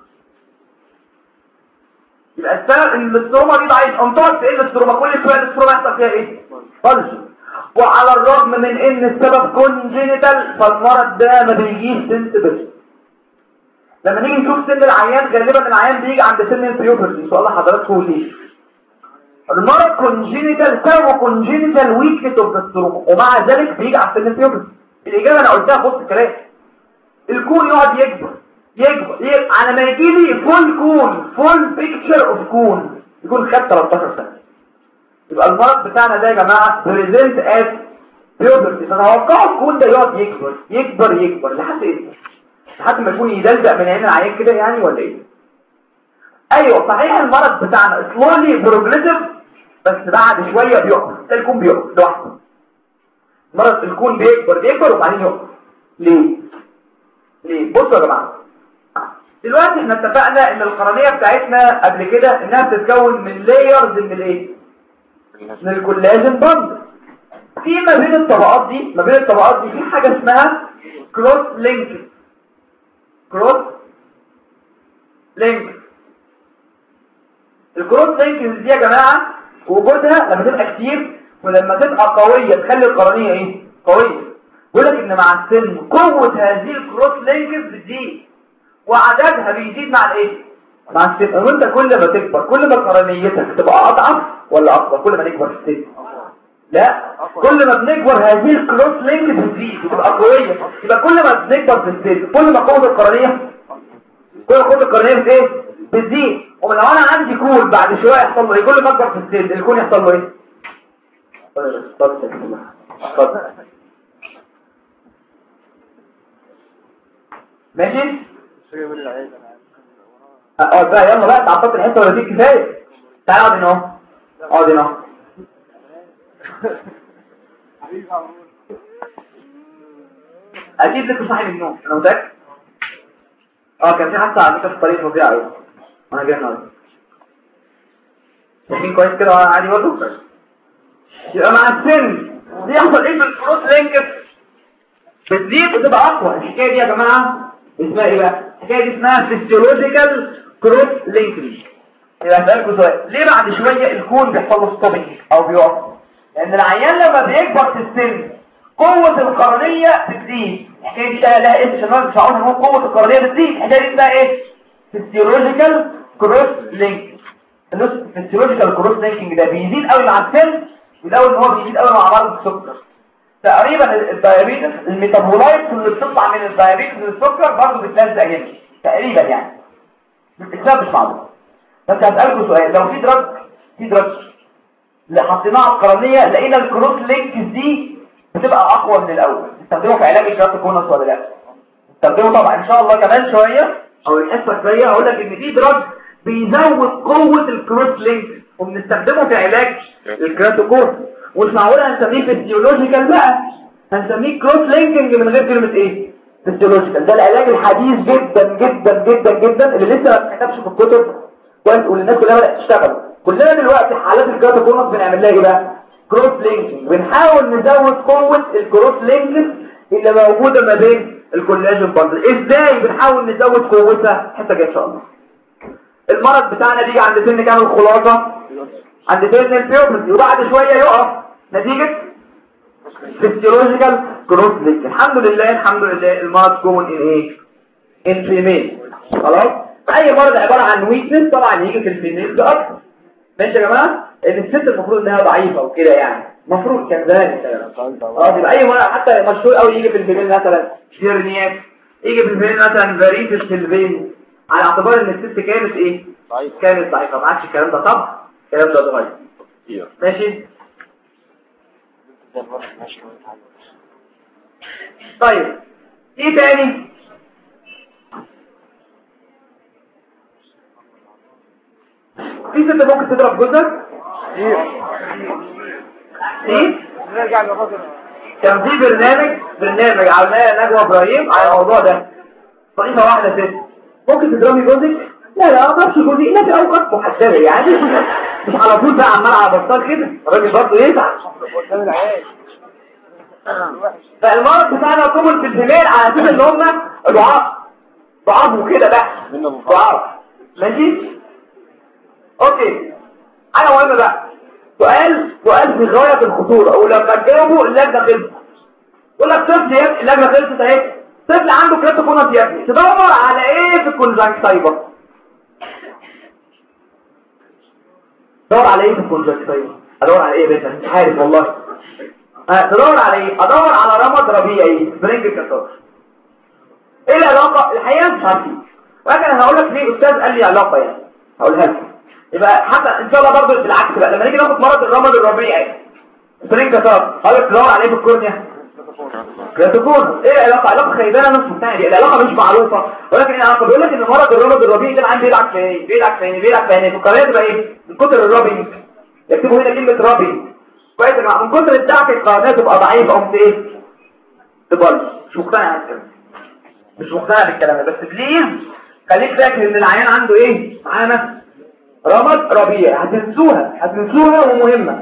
يبقى السبب ان الاستروما دي ضعيف انطاق تقل الاستروما كل شويه الاستروما يحصل فيها ايه فلج وعلى الرغم من ان السبب كونجينيتال فالمرض ده ما بيجيش سنت بس لما نيجي نشوف سن العيان غالبا العيان بيجي عند سن البيوبرتي سؤال حضراتكم ليه المرض كونجينيتال سببه كونجينيتال ويكنس اوف الاستروما ومع ذلك بيجي عند سن البيوبرتي الاجابه انا قلتها في وسط الكلام الكون يقعد يكبر يكبر يكبر على ما يجي لي فول كون فول بيكتشر اوف كون يكون خد 13 سنه يبقى المرض بتاعنا ده يا جماعه بريزنت از بيوبرتي فتوقعوا الكون ده يقعد يكبر يكبر يكبر لحد ايه لحد ما يكون يدلدق من عين العيان كده يعني ولا ايه ايوه صحيح المرض بتاعنا سلولي بروجريسيف بس بعد شويه بيقف الكون بيقف لوحده مرض الكون بيكبر بيكبر وبعدين يقف ليه ليه بصوا يا جماعه دلوقتي احنا اتفقنا ان القرنيه بتاعتنا قبل كده انها بتتكون من لايرز من الايه من الكولاجين بند في ما بين الطبقات دي ما بين الطبقات دي في حاجه اسمها كروس لينك كروس لينك الكروس لينك دي يا جماعه وجودها لما تبقى كتير ولما تبقى قويه تخلي القرنيه ايه قويه بيقول لك ان مع السن قوه هذه الكروس لينكس بتزيد وعددها بيزيد مع الايه مع السن وانت كل ما تكبر كل ما قرنيتك تبقى اضعف ولا اقوى كل ما نكبر في السن لا كل ما بنكبر هذه الكروس لينك بتزيد بتبقى قويه يبقى كل ما بنكبر في السن كل ما قوه القرنيه كل ما قوه القرنيه بت ايه بتزيد ومن لو انا عندي كول بعد شويه يحصل له ايه كل ما اكبر في السن الكون يحصل له ايه اتفضل ماشي اقعد بقى يلا بقى تعطلت الحته ولا دي كفايه تعال اقعد هنا اهو اقعد هنا اهو اكيد لك صاحي من النوم انا متاكد اه كان في حادثه على فكره في الطريق فظيعه قوي وانا جاي النهارده شايفين كويس كده عادي برضه يبقى مع السن بيحصل ايه في الكروس لينكس بتزيد وتبقى اقوى الحكايه دي يا جماعه اسمها ايه بقى الحكايه دي اسمها فيسيولوجيكال كروس لينكينج يبقى هسألكوا سؤال ليه بعد شويه الكون بيحصل له ستوبنج او بيقف لان العيان لما بيكبر في السن قوه القرنيه بتزيد الحكايه دي لها اسم عشان مش هقول ان قوه القرنيه بتزيد الحكايه دي اسمها ايه فيسيولوجيكال كروس لينك الفيسيولوجيكال كروس لينكينج ده بيزيد قوي مع السن والاول ان هو بيزيد قوي مع مرض السكر تقريبا الدايابيتس الميتابولايت اللي بتطلع من الدايابيتس للسكر برضه بتلزق هنا تقريبا يعني الاسباب مش معروف بس هسألكم سؤال لو في دراج في دراج اللي حطيناها على القرنية لقينا الكروس لينكس دي بتبقى اقوى من الاول نستخدمه في علاج الكراتوكونس ولا لا نستخدمه طبعا ان شاء الله كمان شوية او الحصة شوية هقول لك ان في دراج بيزود قوة الكروس لينكس وبنستخدمه في علاج الكراتوكونس ومش معقول هنسميه فيزيولوجيكال بقى هنسميه كروس لينكينج من غير كلمة ايه فيزيولوجيكال ده العلاج الحديث جدا جدا جدا جدا اللي لسه ما اتكتبش في الكتب كويس والناس كلها بدات تشتغل كلنا دلوقتي حالات الكراتوكونس بنعمل لها ايه بقى كروس لينكينج بنحاول نزود قوة الكروس لينكس اللي موجودة ما بين الكولاجين باندل ازاي بنحاول نزود قوتها حتى جايه ان شاء الله المرض بتاعنا بيجي عند سن كام الخلاصة عند سن البيوبرتي وبعد شوية يقف نتيجة فيسيولوجيكال كروس لينك الحمد لله الحمد لله المرض كومن ان ايه ان فيميل خلاص اي مرض عباره عن ويكنس طبعا يجي في الفيميل ده اكتر ماشي يا جماعه ان الست المفروض انها ضعيفه وكده يعني المفروض كان ذلك اه يبقى اي مرض حتى مشهور قوي يجي في الفيميل مثلا شيرنياك يجي في الفيميل مثلا فاريتس في الفين على اعتبار ان الست كانت ايه ضعيف كانت ضعيفه ما عادش الكلام ده طب الكلام ده اتغير كتير ماشي زي المرة ماشي طيب ايه تاني في ست ممكن تضرب جوزك ايه نرجع للراجل كان في برنامج برنامج عملناه نجوى ابراهيم على الموضوع ده طريقه واحده ست ممكن تضربي جوزك لا لا ما اقدرش جوزي الا في اوقات محدده يعني مش على طول بقى عمال على بطال كده الراجل برضه يزعل قدام العيال فالمرض بتاعنا كومن في الجمال على اساس ان هم ضعاف ضعاف وكده بقى منه من ضعاف ماشي اوكي انا مهم بقى سؤال سؤال في غايه الخطوره ولما تجاوبوا اللجنه خلصت يقول لك طفل يا ابني اللجنه خلصت اهي طفل عنده كريبتوكونس يا ابني تدور على ايه في الكونجكتيفا تدور على ايه في الكونجكتيفا ادور على ايه يا باشا مش عارف والله ها تدور على ايه ادور على رمض ربيعي سبرينج كاتور ايه العلاقه الحقيقه مش عارفين ولكن انا هقول لك ليه استاذ قال لي علاقه يعني هقولها لك يبقى حتى ان شاء الله برضه بالعكس بقى لما نيجي ناخد مرض الرمض الربيعي سبرينج كاتور هقول لك تدور على ايه في الكورنيا كاتوكون ايه العلاقه علاقه خيبانه نص مقتنع دي العلاقه مش معروفه ولكن انا علاقه بيقول لك ان مرض الرمض الربيعي ده العين بيلعب في ايه بيلعب في ايه بيلعب في ايه في القناه تبقى ايه من كتر الرابنج يكتبوا هنا كلمه رابنج كويس يا جماعه من كتر الدعك القناه تبقى ضعيفه قمت ايه تبلش مش مقتنع بالكلام مش مقتنع بالكلام ده بس بليز خليك فاكر ان العيان عنده ايه معانا رمض ربيع هتنسوها هتنسوها ومهمه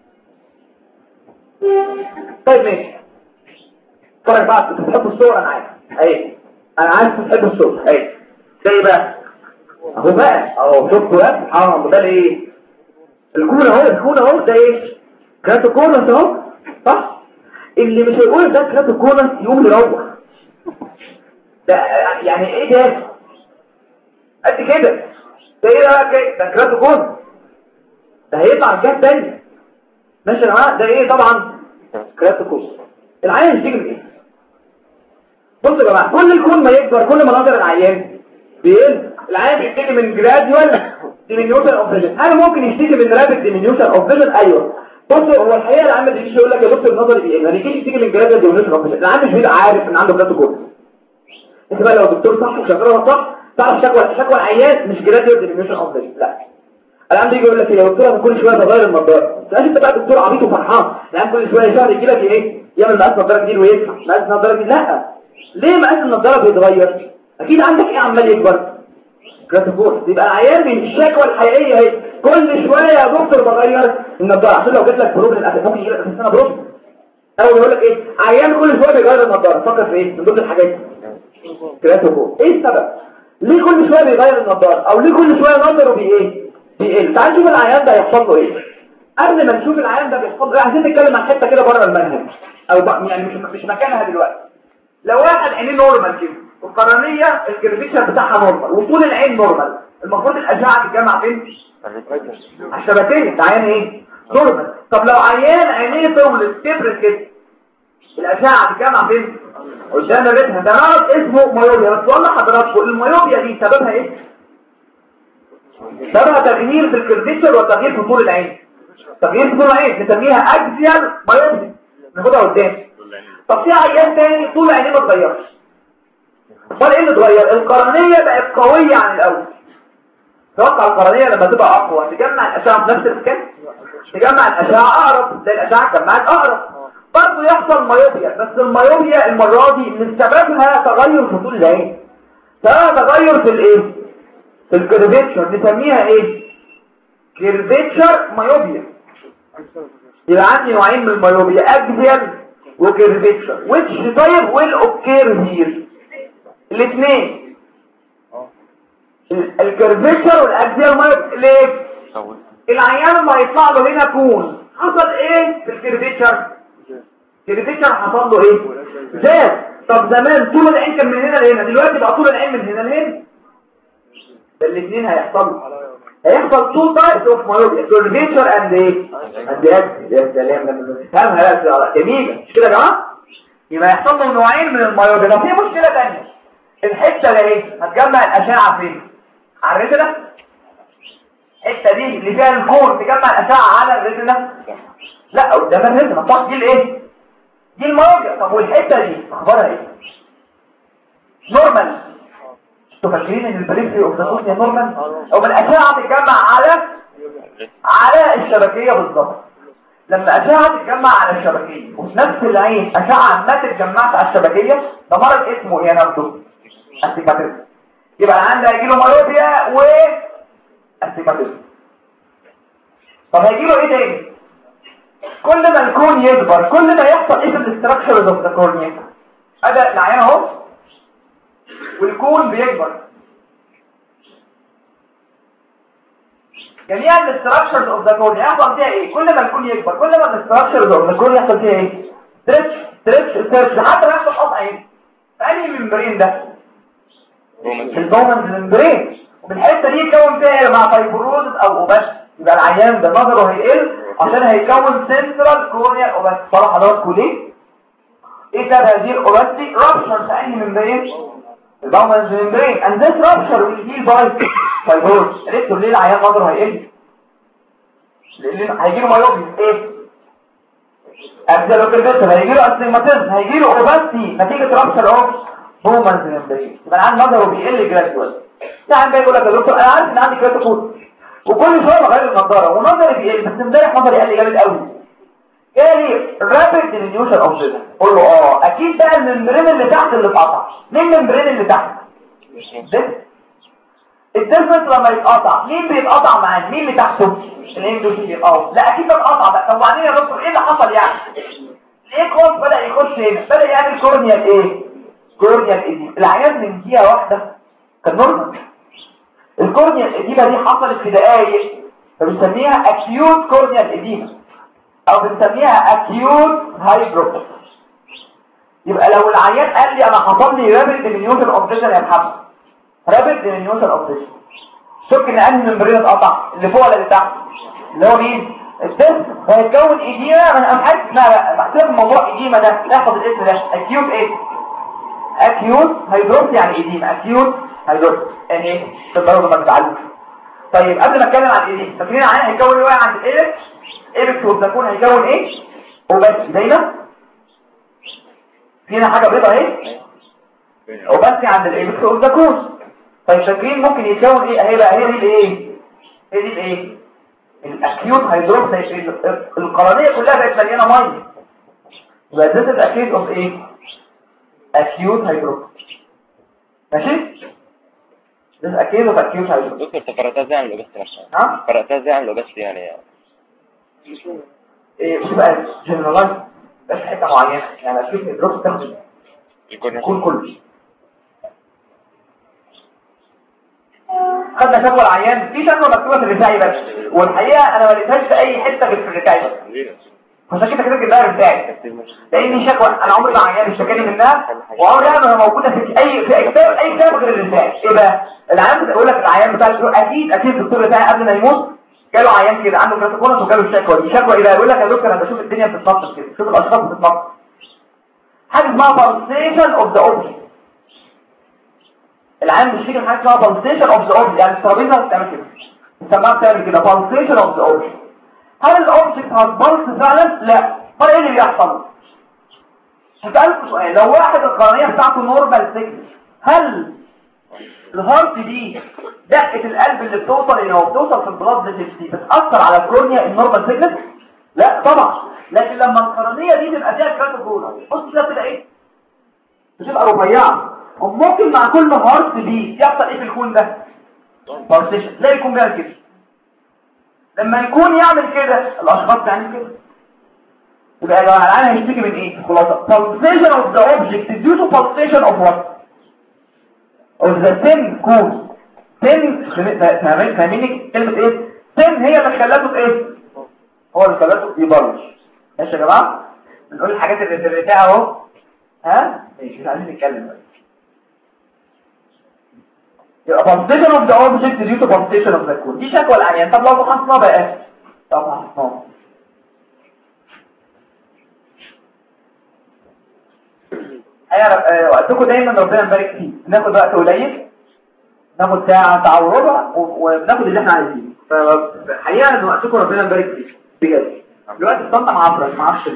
طيب ماشي اتفرج بقى انتوا بتحبوا الصور انا عارف اهي انا عارف انتوا بتحبوا الصور اهي ده ايه بقى اهو بقى اهو شفتوا بقى سبحان الله ده ايه الكون اهو الكون اهو ده ايه كراتوكونس اهو صح اللي مش هيقول ده كراتوكونس يقوم يروح ده يعني ايه ده قد كده ده ايه بقى كده ده كراتوكونس ده هيطلع جهه تانية ماشي يا جماعه ده ايه طبعا كراتوكونس العيان يشتكي من ايه بصوا يا جماعه كل الكون ما يكبر كل ما نظر العيان بيقل العيان بيشتكي من جراديوال ديمينيوشن اوف فيجن هل ممكن يشتكي من رابيد ديمينيوشن اوف فيجن ايوه بصوا هو الحقيقه العيان ما بيجيش يقول لك يا دكتور النظر بيقل ما بيجيش يشتكي من جراديوال ديمينيوشن اوف فيجن العيان مش بيبقى عارف ان عنده كراتوكونس انت بقى لو دكتور صح وشغال صح تعرف شكوى شكوى العيان مش جراديوال ديمينيوشن اوف فيجن لا العيان بيجي يقول لك يا دكتور انا كل شويه بغير النضاره مش انت بقى دكتور عبيط وفرحان العيان كل شويه شهر يجي لك ايه يعمل مقاس نضاره جديد ويدفع مقاس نضاره جديد لا ليه مقاس النضاره بيتغير اكيد عندك ايه عمال يكبر كراتوفورس يبقى العيان من الشكوى الحقيقيه اهي كل شويه يا دكتور بغير النضاره عشان لو جت لك بروبلم ممكن يجي لك في السنه بروبلم او يقول لك ايه عيان كل شويه بيغير النضاره فكر في ايه من ضمن الحاجات دي كراتوفورس ايه السبب ليه كل شويه بيغير النضاره او ليه كل شويه نظره بي ايه بيقل تعال نشوف العيان ده هيحصل له ايه قبل ما نشوف العيان ده بيحصل له ايه عايزين نتكلم عن حته كده بره المنهج او بقى يعني مش مش مكانها دلوقتي لو واحد عينيه نورمال كده والقرنيه الكيرفيشر بتاعها نورمال وطول العين نورمال المفروض الاشعه تتجمع فين على الشبكيه ده عيان ايه نورمال طب لو عيان عينيه طولت كبرت كده الاشعه تتجمع فين قدام بيتها ده مرض اسمه مايوبيا بس والله حضراتكم المايوبيا دي سببها ايه سببها تغيير في الكيرفيشر وتغيير في طول العين تغيير في طول العين نسميها اكزيال مايوبيا ناخدها قدام طب في عيان تاني طول عينيه ما اتغيرش امال ايه اللي اتغير القرنيه بقت قويه عن الاول توقع القرنيه لما تبقى اقوى تجمع الاشعه في نفس المكان تجمع الاشعه اقرب زي الاشعه جمعت اقرب برضه يحصل مايوبيا بس المايوبيا المره دي من سببها تغير في طول العين سببها تغير في الايه في الكيرفيتشر نسميها ايه كيرفيتشر مايوبيا يبقى عندي نوعين من المايوبيا اكزيال وكيرفيتشر which طيب will occur here الاثنين الكيرفيتشر والاكزيال مايوبيا ليه العيان لما يطلع له هنا كون حصل ايه في الكيرفيتشر الكيرفيتشر حصل له ايه زاد طب زمان طول العين كان من هنا لهنا دلوقتي بقى طول العين من هنا لهنا الاثنين هيحصلوا هيحصل تو تايبس اوف مايوبيا كيرفيتشر اند ايه اند يا سلام لما تفهمها لا جميله مش كده يا جماعه يبقى يحصل له نوعين من المايوبيا طب في مشكله ثانيه الحته ده ايه هتجمع الاشعه فين على الريتنا الحته دي اللي فيها الكون تجمع الاشعه على الريتنا لا قدام الريتنا صح دي الايه دي المايوبيا طب والحته دي اخبارها ايه نورمال انتوا فاكرين ان البريفري اوف ذا كورنيا نورمال او من الاشعه تتجمع على على الشبكيه بالظبط لما اشعه تتجمع على الشبكيه وفي نفس العين اشعه ما تتجمعش على الشبكيه ده مرض اسمه ايه نفسه استيجماتيزم يبقى العيان ده هيجي له مايوبيا و استيجماتيزم طب هيجي له ايه تاني كل ما الكون يكبر كل ما يحصل ايه في الاستراكشرز اوف ذا كورنيا ادى العيان اهو والكون بيكبر جميع الاستراكشرز اوف ذا كون يحصل فيها ايه كل ما الكون يكبر كل ما الاستراكشرز اوف ذا كون يحصل فيها ايه ستريتش ستريتش ستريتش لحد ما يحصل قطع ايه في انهي ممبرين ده في البومنز ممبرين ومن الحته دي يتكون فيها ايه مع فايبروزس او اوباس يبقى العيان ده نظره هيقل عشان هيكون سنترال كورنيال اوباس صراحه حضراتكم ليه ايه سبب هذه الاوباسيتي رابشر في انهي ممبرين البومنز ممبرين and this rupture will heal by fibrosis قلتوا ليه العيان نظره هيقل لان هيجيله مايوبيا ايه ابزالوكربيتر هيجيله استيماتيزم هيجيله اوباسيتي نتيجه رابشر اوف بومنز ممبرين يبقى العيان نظره بيقل جراديوال يعني بقى يقول لك يا دكتور انا عارف ان عندي كريتوكول وكل شويه بغير النضاره ونظري بيقل بس امبارح نظري قل جامد قوي جالي رابيد ديمينيوشن اوف فيجن قول له اه اكيد بقى الممبرين اللي تحت اللي اتقطع مين الممبرين اللي تحت ده الديفرنس لما يتقطع مين بيتقطع معاه مين اللي تحته الاندوثيل اه لا اكيد ده اتقطع بقى طب وبعدين يا دكتور ايه اللي حصل يعني ليه كون بدا يخش هنا بدا يعمل كورنيال ايه كورنيال ايديم العيان من دقيقه واحده كان نورمال الكورنيال ايديما دي حصلت في دقائق فبنسميها اكيوت كورنيال ايديما او بنسميها اكيوت هايدروبس يبقى لو العيان قال لي انا حصل لي رابيد ديمينيوشن اوبريشن يا محمد رابيد ديمينيوشن اوبريشن شك ان انهي ممبرين اتقطع اللي فوق ولا اللي تحت اللي هو مين الدم هيتكون ايديما من امحاج اسمها بحسب الموضوع ايديما ده ناخد الاسم ده اكيوت ايه اكيوت هيدروبس يعني ايديما اكيوت هيدروبس يعني ايه تقدروا ما تتعلموا طيب قبل ما اتكلم عن الايديما فاكرين العيان هيكون ايه عند الايركس ايركس والزكون هيكون ايه وبس دايما فينا حاجه بيضه اهي وبس عند الايركس والزكون طيب فاكرين ممكن يتكون ايه اهي بقى هي دي الايه هي دي الايه الاكيوت هيدروبس القرنيه كلها بقت مليانه ميه يبقى ده الاكيوت اوف ايه اكيوت هيدروبس ماشي ده اكيد اوف اكيوت هيدروبس دكتور انت قرأتها ازاي عن الاوبست نفسها ها قرأتها ازاي عن الاوبست يعني ايه مش بقى جنرالايز بس حته معينه يعني اكيوت هيدروبس تاخد الكورنيا يكون كله خدنا شكوى العيان في شكوى مكتوبه في الرسائل بس والحقيقه انا ما لقيتهاش في اي حته غير في الرسائل عشان كده كده كده الرسائل لان شكوى انا عمري ما عيان اشتكاني منها وعمري ما موجوده في اي في اي كتاب اي كتاب غير الرسائل ايه بقى العيان بيقول لك العيان بتاع الدكتور اكيد اكيد الدكتور بتاعي قبل ما يموت جاله عيان كده عنده كراتوكونس وجاله الشكوى دي شكوى ايه بقى يقول لك يا دكتور انا بشوف الدنيا بتتنطط كده شوف الاشخاص بتتنطط حاجه اسمها pulsation اوف ذا object العام مش فاكر حاجه اسمها pulsation اوف ذا object يعني الترابيزه بتعمل كده السماعه بتعمل كده pulsation اوف ذا object هل الاوبجكت هتبلس فعلا لا امال ايه اللي بيحصل هسألكوا سؤال لو واحد القرنيه بتاعته نورمال سيجنال هل الهارت دي دقه القلب اللي بتوصل اللي هو بتوصل في البلاد فيسلز دي بتاثر على الكورنيا النورمال سيجنال لا طبعا لكن لما القرنيه دي تبقى فيها كراتوكول بص كده كده ايه بتبقى رفيعه وممكن مع كل هارت دي يحصل ايه في الكون ده بالسيشن تلاقي الكون بيعمل كده لما يكون يعمل كده الاشخاص تعمل كده يبقى يا جماعه العالم هيشتكي من ايه خلاصه pulsation of the object is due to pulsation of what of the thin cone thin فاهمين فاهمين كلمه ايه thin هي اللي خلته ايه هو اللي خلته يبرش ماشي يا جماعه بنقول الحاجات اللي في البتاع اهو ها ماشي مش عايزين نتكلم بقى يبقى position of the object due to position of the cone دي شكوى العيان طب لو فحصناه بقى طب فحصناه ايوه وقتكم دايما ربنا يبارك فيه ناخد وقت قليل ناخد ساعة ساعة وربع وناخد اللي احنا عايزينه فحقيقة ان وقتكم ربنا يبارك فيه بجد دلوقتي الطنطا معفرة ما اعرفش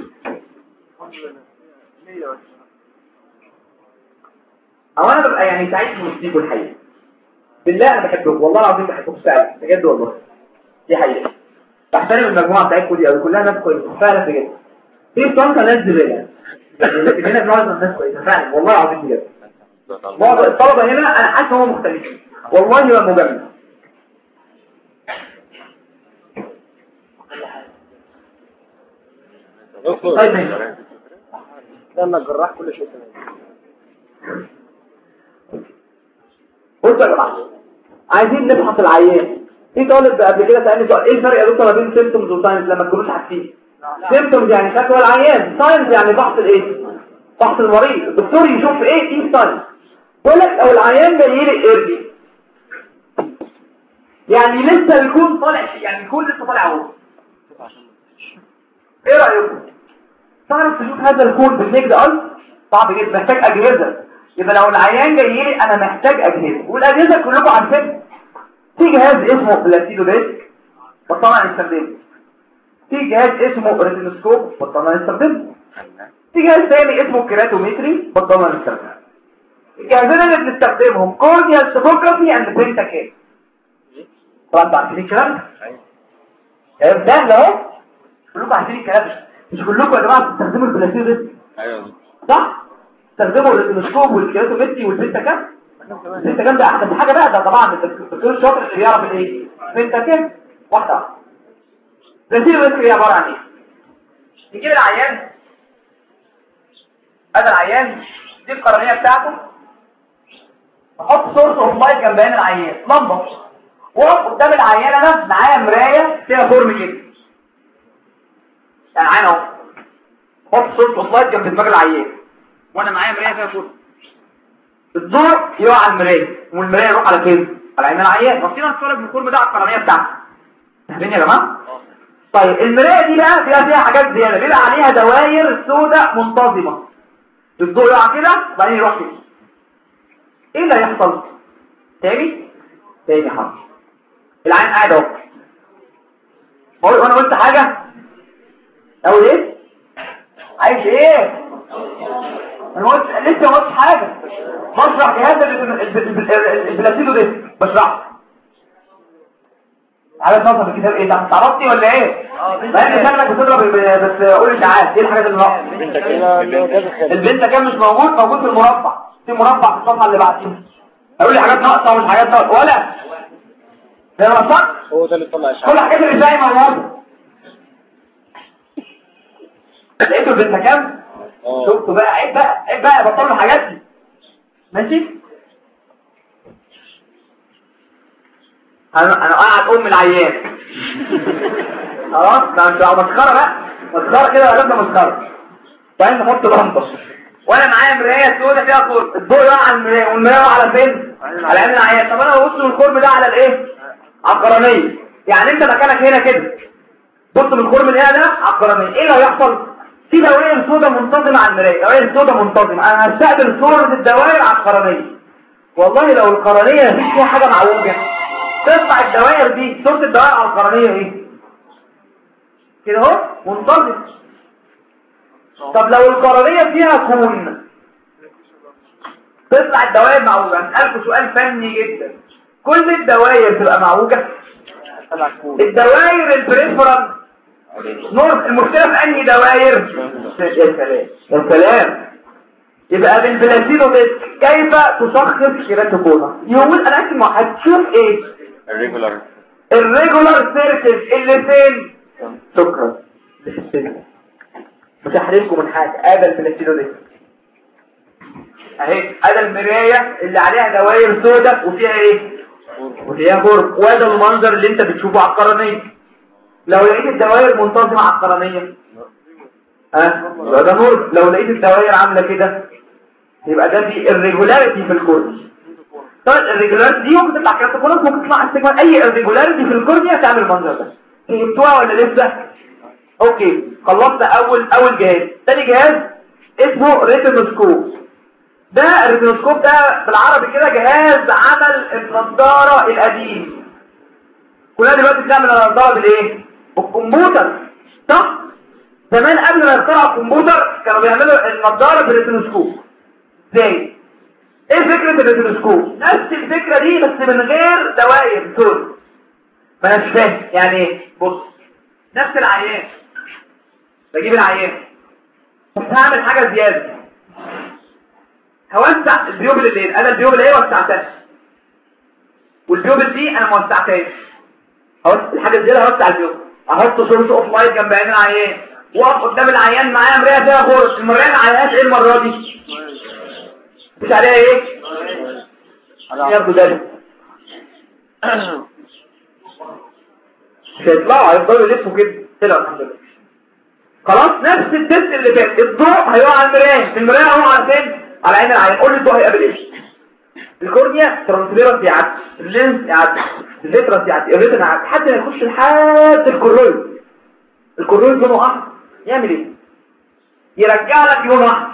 او انا ببقى يعني سعيد في وسطيكم الحقيقة بالله انا بحبكم والله العظيم بحبكم فعلا بجد والله دي حقيقة بحترم المجموعة بتاعتكم دي قوي كلها ناس كويسة فعلا بجد في طنطا ناس زبالة لكن هنا معظم الناس كويسة فعلا والله العظيم بجد معظم الطلبة هنا انا حاسس هم مختلفين والله هو مجمع طيب ماشي لما الجراح كل شيء تمام بصوا يا جماعه عايزين نبحث العيان في طالب قبل كده سالني سؤال ايه الفرق يا دكتور ما بين سيمتومز وساينز لما تكونوش عارفين سيمتومز يعني شكوى العيان ساينز يعني بحث الايه بحث المريض الدكتور يشوف ايه ايه ساينز بقول لك او العيان جاي لي ايرلي يعني لسه بيكون طالع يعني بيكون لسه طالع اهو ايه رايكم تعرف تشوف هذا الكون بالنجد ألف صعب جدا محتاج أجهزة يبقى لو العيان جاي لي أنا محتاج أجهزة والأجهزة كلكم عارفين في جهاز اسمه بلاسيدو ديسك بطلنا نستخدمه في جهاز اسمه ريتينوسكوب بطلنا نستخدمه في جهاز ثاني اسمه كيراتومتري بطلنا نستخدمه الجهازين اللي بنستخدمهم كورنيال سوفوجرافي اند بنتاكين طبعا انتوا عارفين الكلام ده ايوه ده اهو كلكم عارفين الكلام ده مش كلكم يا جماعه بتستخدموا البلاسيدو ديسك ايوه صح استخدموا التلسكوب والكيراتومتري والبنتا كام البنتا كام ده احسن حاجه بقى ده طبعا الدكتور الشاطر اللي بيعرف الايه بنتا كام واحده واحده بلاسيدو ديسك هي عباره عن ايه يجيب العيان هذا العيان دي القرنيه بتاعته احط سورس اوف لايت جنب عين العيان لمبه واقف قدام العيان انا معايا مرايه فيها فورم كده يعني عين اهو حط صورة اوفلايت جنب دماغ العيان وانا معايا مرايه فيها فوق الضوء يقع على المرايه والمرايه يروح على فين على عين العيان رصينا نتفرج من الكورم ده على القرنيه بتاعته فاهمين يا جماعه طيب المرايه دي بقى فيها فيها حاجات زياده بيبقى عليها دواير سوداء منتظمه الضوء يقع كده وبعدين يروح كده ايه اللي هيحصل تاني تاني حاضر العين قاعد اهو بقول وانا قلت حاجه اقول ايه عايز ايه انا قلت لسه ما قلتش حاجه بشرح جهاز البلاسيدو ده بشرح على نظر الكتاب ايه ده انت عرفتي ولا ايه بقى شكلك بتضرب بس قول لي تعال ايه الحاجات اللي ناقصه انت كده جاز خالد البنت كان مش موجود موجود في المربع في مربع في الصفحه اللي بعديها هيقول لي حاجات ناقصه ومش حاجات ناقصه ولا ده ناقصك هو ده اللي طلع اشعاع كل الحاجات اللي زي موجوده لقيته البنت كام اه شفتوا بقى عيب بقى عيب بقى بطلوا الحاجات دي ماشي انا انا قاعد ام العيان خلاص ده انت مسخره بقى مسخره كده ولا مسخره بعدين نحط لمبه وانا معايا مرايه سوداء فيها كورب الضوء يقع على المرايه والمرايه يقع على فين على عين العيان طب انا ببص من الكورب ده على الايه على القرنيه يعني انت مكانك هنا كده بص من الكورب اللي هنا ده على القرنيه ايه اللي هيحصل في دوائر سوداء منتظمه على المرايه دوائر سوداء منتظمه انا هستقبل صوره الدوائر على القرنيه والله لو القرنيه مفيش فيها حاجه معوجه تطلع الدوائر دي صوره الدوائر على القرنيه ايه كده اهو منتظم طب لو القرنيه فيها كون تطلع الدوائر معوجه هسألكوا سؤال فني جدا كل الدوائر تبقى معوجه الدوائر البريفرال نور المشكلة في أنهي دوائر يا سلام يا سلام يبقى بالبلاسينو ديسك كيف تشخص كيراتوكونا يقول أنا أكتب هتشوف إيه الريجولار الريجولار سيركل اللي فين شكرا مش هحرمكم من حاجة هذا البلاسينو ديسك اهي هذا المراية اللي عليها دوائر سوداء وفيها ايه وفيها غرب وهذا المنظر اللي انت بتشوفه على القرنية لو لقيت الدوائر منتظمة على القرنية ها يبقى ده نور لو لقيت الدوائر عاملة كده يبقى ده في irregularity في الكورس طيب الريجولاريتي دي ممكن تطلع كاتوكونس ممكن تطلع استجمال اي الريجولاريتي في الكورنيا تعمل المنظر ده فهمتوها ولا لسه اوكي خلصنا اول اول جهاز تاني جهاز اسمه ريتينوسكوب ده الريتينوسكوب ده بالعربي كده جهاز عمل النضاره القديم كلنا دلوقتي بنعمل النضاره بالايه بالكمبيوتر صح زمان قبل ما يخترعوا الكمبيوتر كانوا بيعملوا النضاره بالريتينوسكوب ازاي ايه فكرة الريتينوسكوب نفس الفكرة دي بس من غير دوائر سور ما انا مش فاهم يعني ايه بص نفس العيان بجيب العيان بس هعمل حاجة زيادة هوسع البيوبل الليل انا البيوبل ايه وسعتها والبيوبل دي انا ما وسعتهاش هوسع الحاجة الزيادة هوسع البيوبل احط سورس اوف لايت جنب عين العيان واقف قدام العيان معايا مرايه فيها غرز المرايه ما عليهاش ايه المره دي مش عليها ايه ياخدوا ده مش هيطلعوا هيفضلوا يلفوا كده طلعوا الحمد لله خلاص نفس التست اللي فات الضوء هيقع على المرايه المرايه اهو على فين على عين العين قول لي الضوء هيقابل ايه الكورنيا ترانسليرنس يعدي اللينس يعدي الليترس يعدي الريتنا يعدي حتى ما يخش لحد الكرويد الكرويد لونه احمر يعمل ايه يرجع لك لون احمر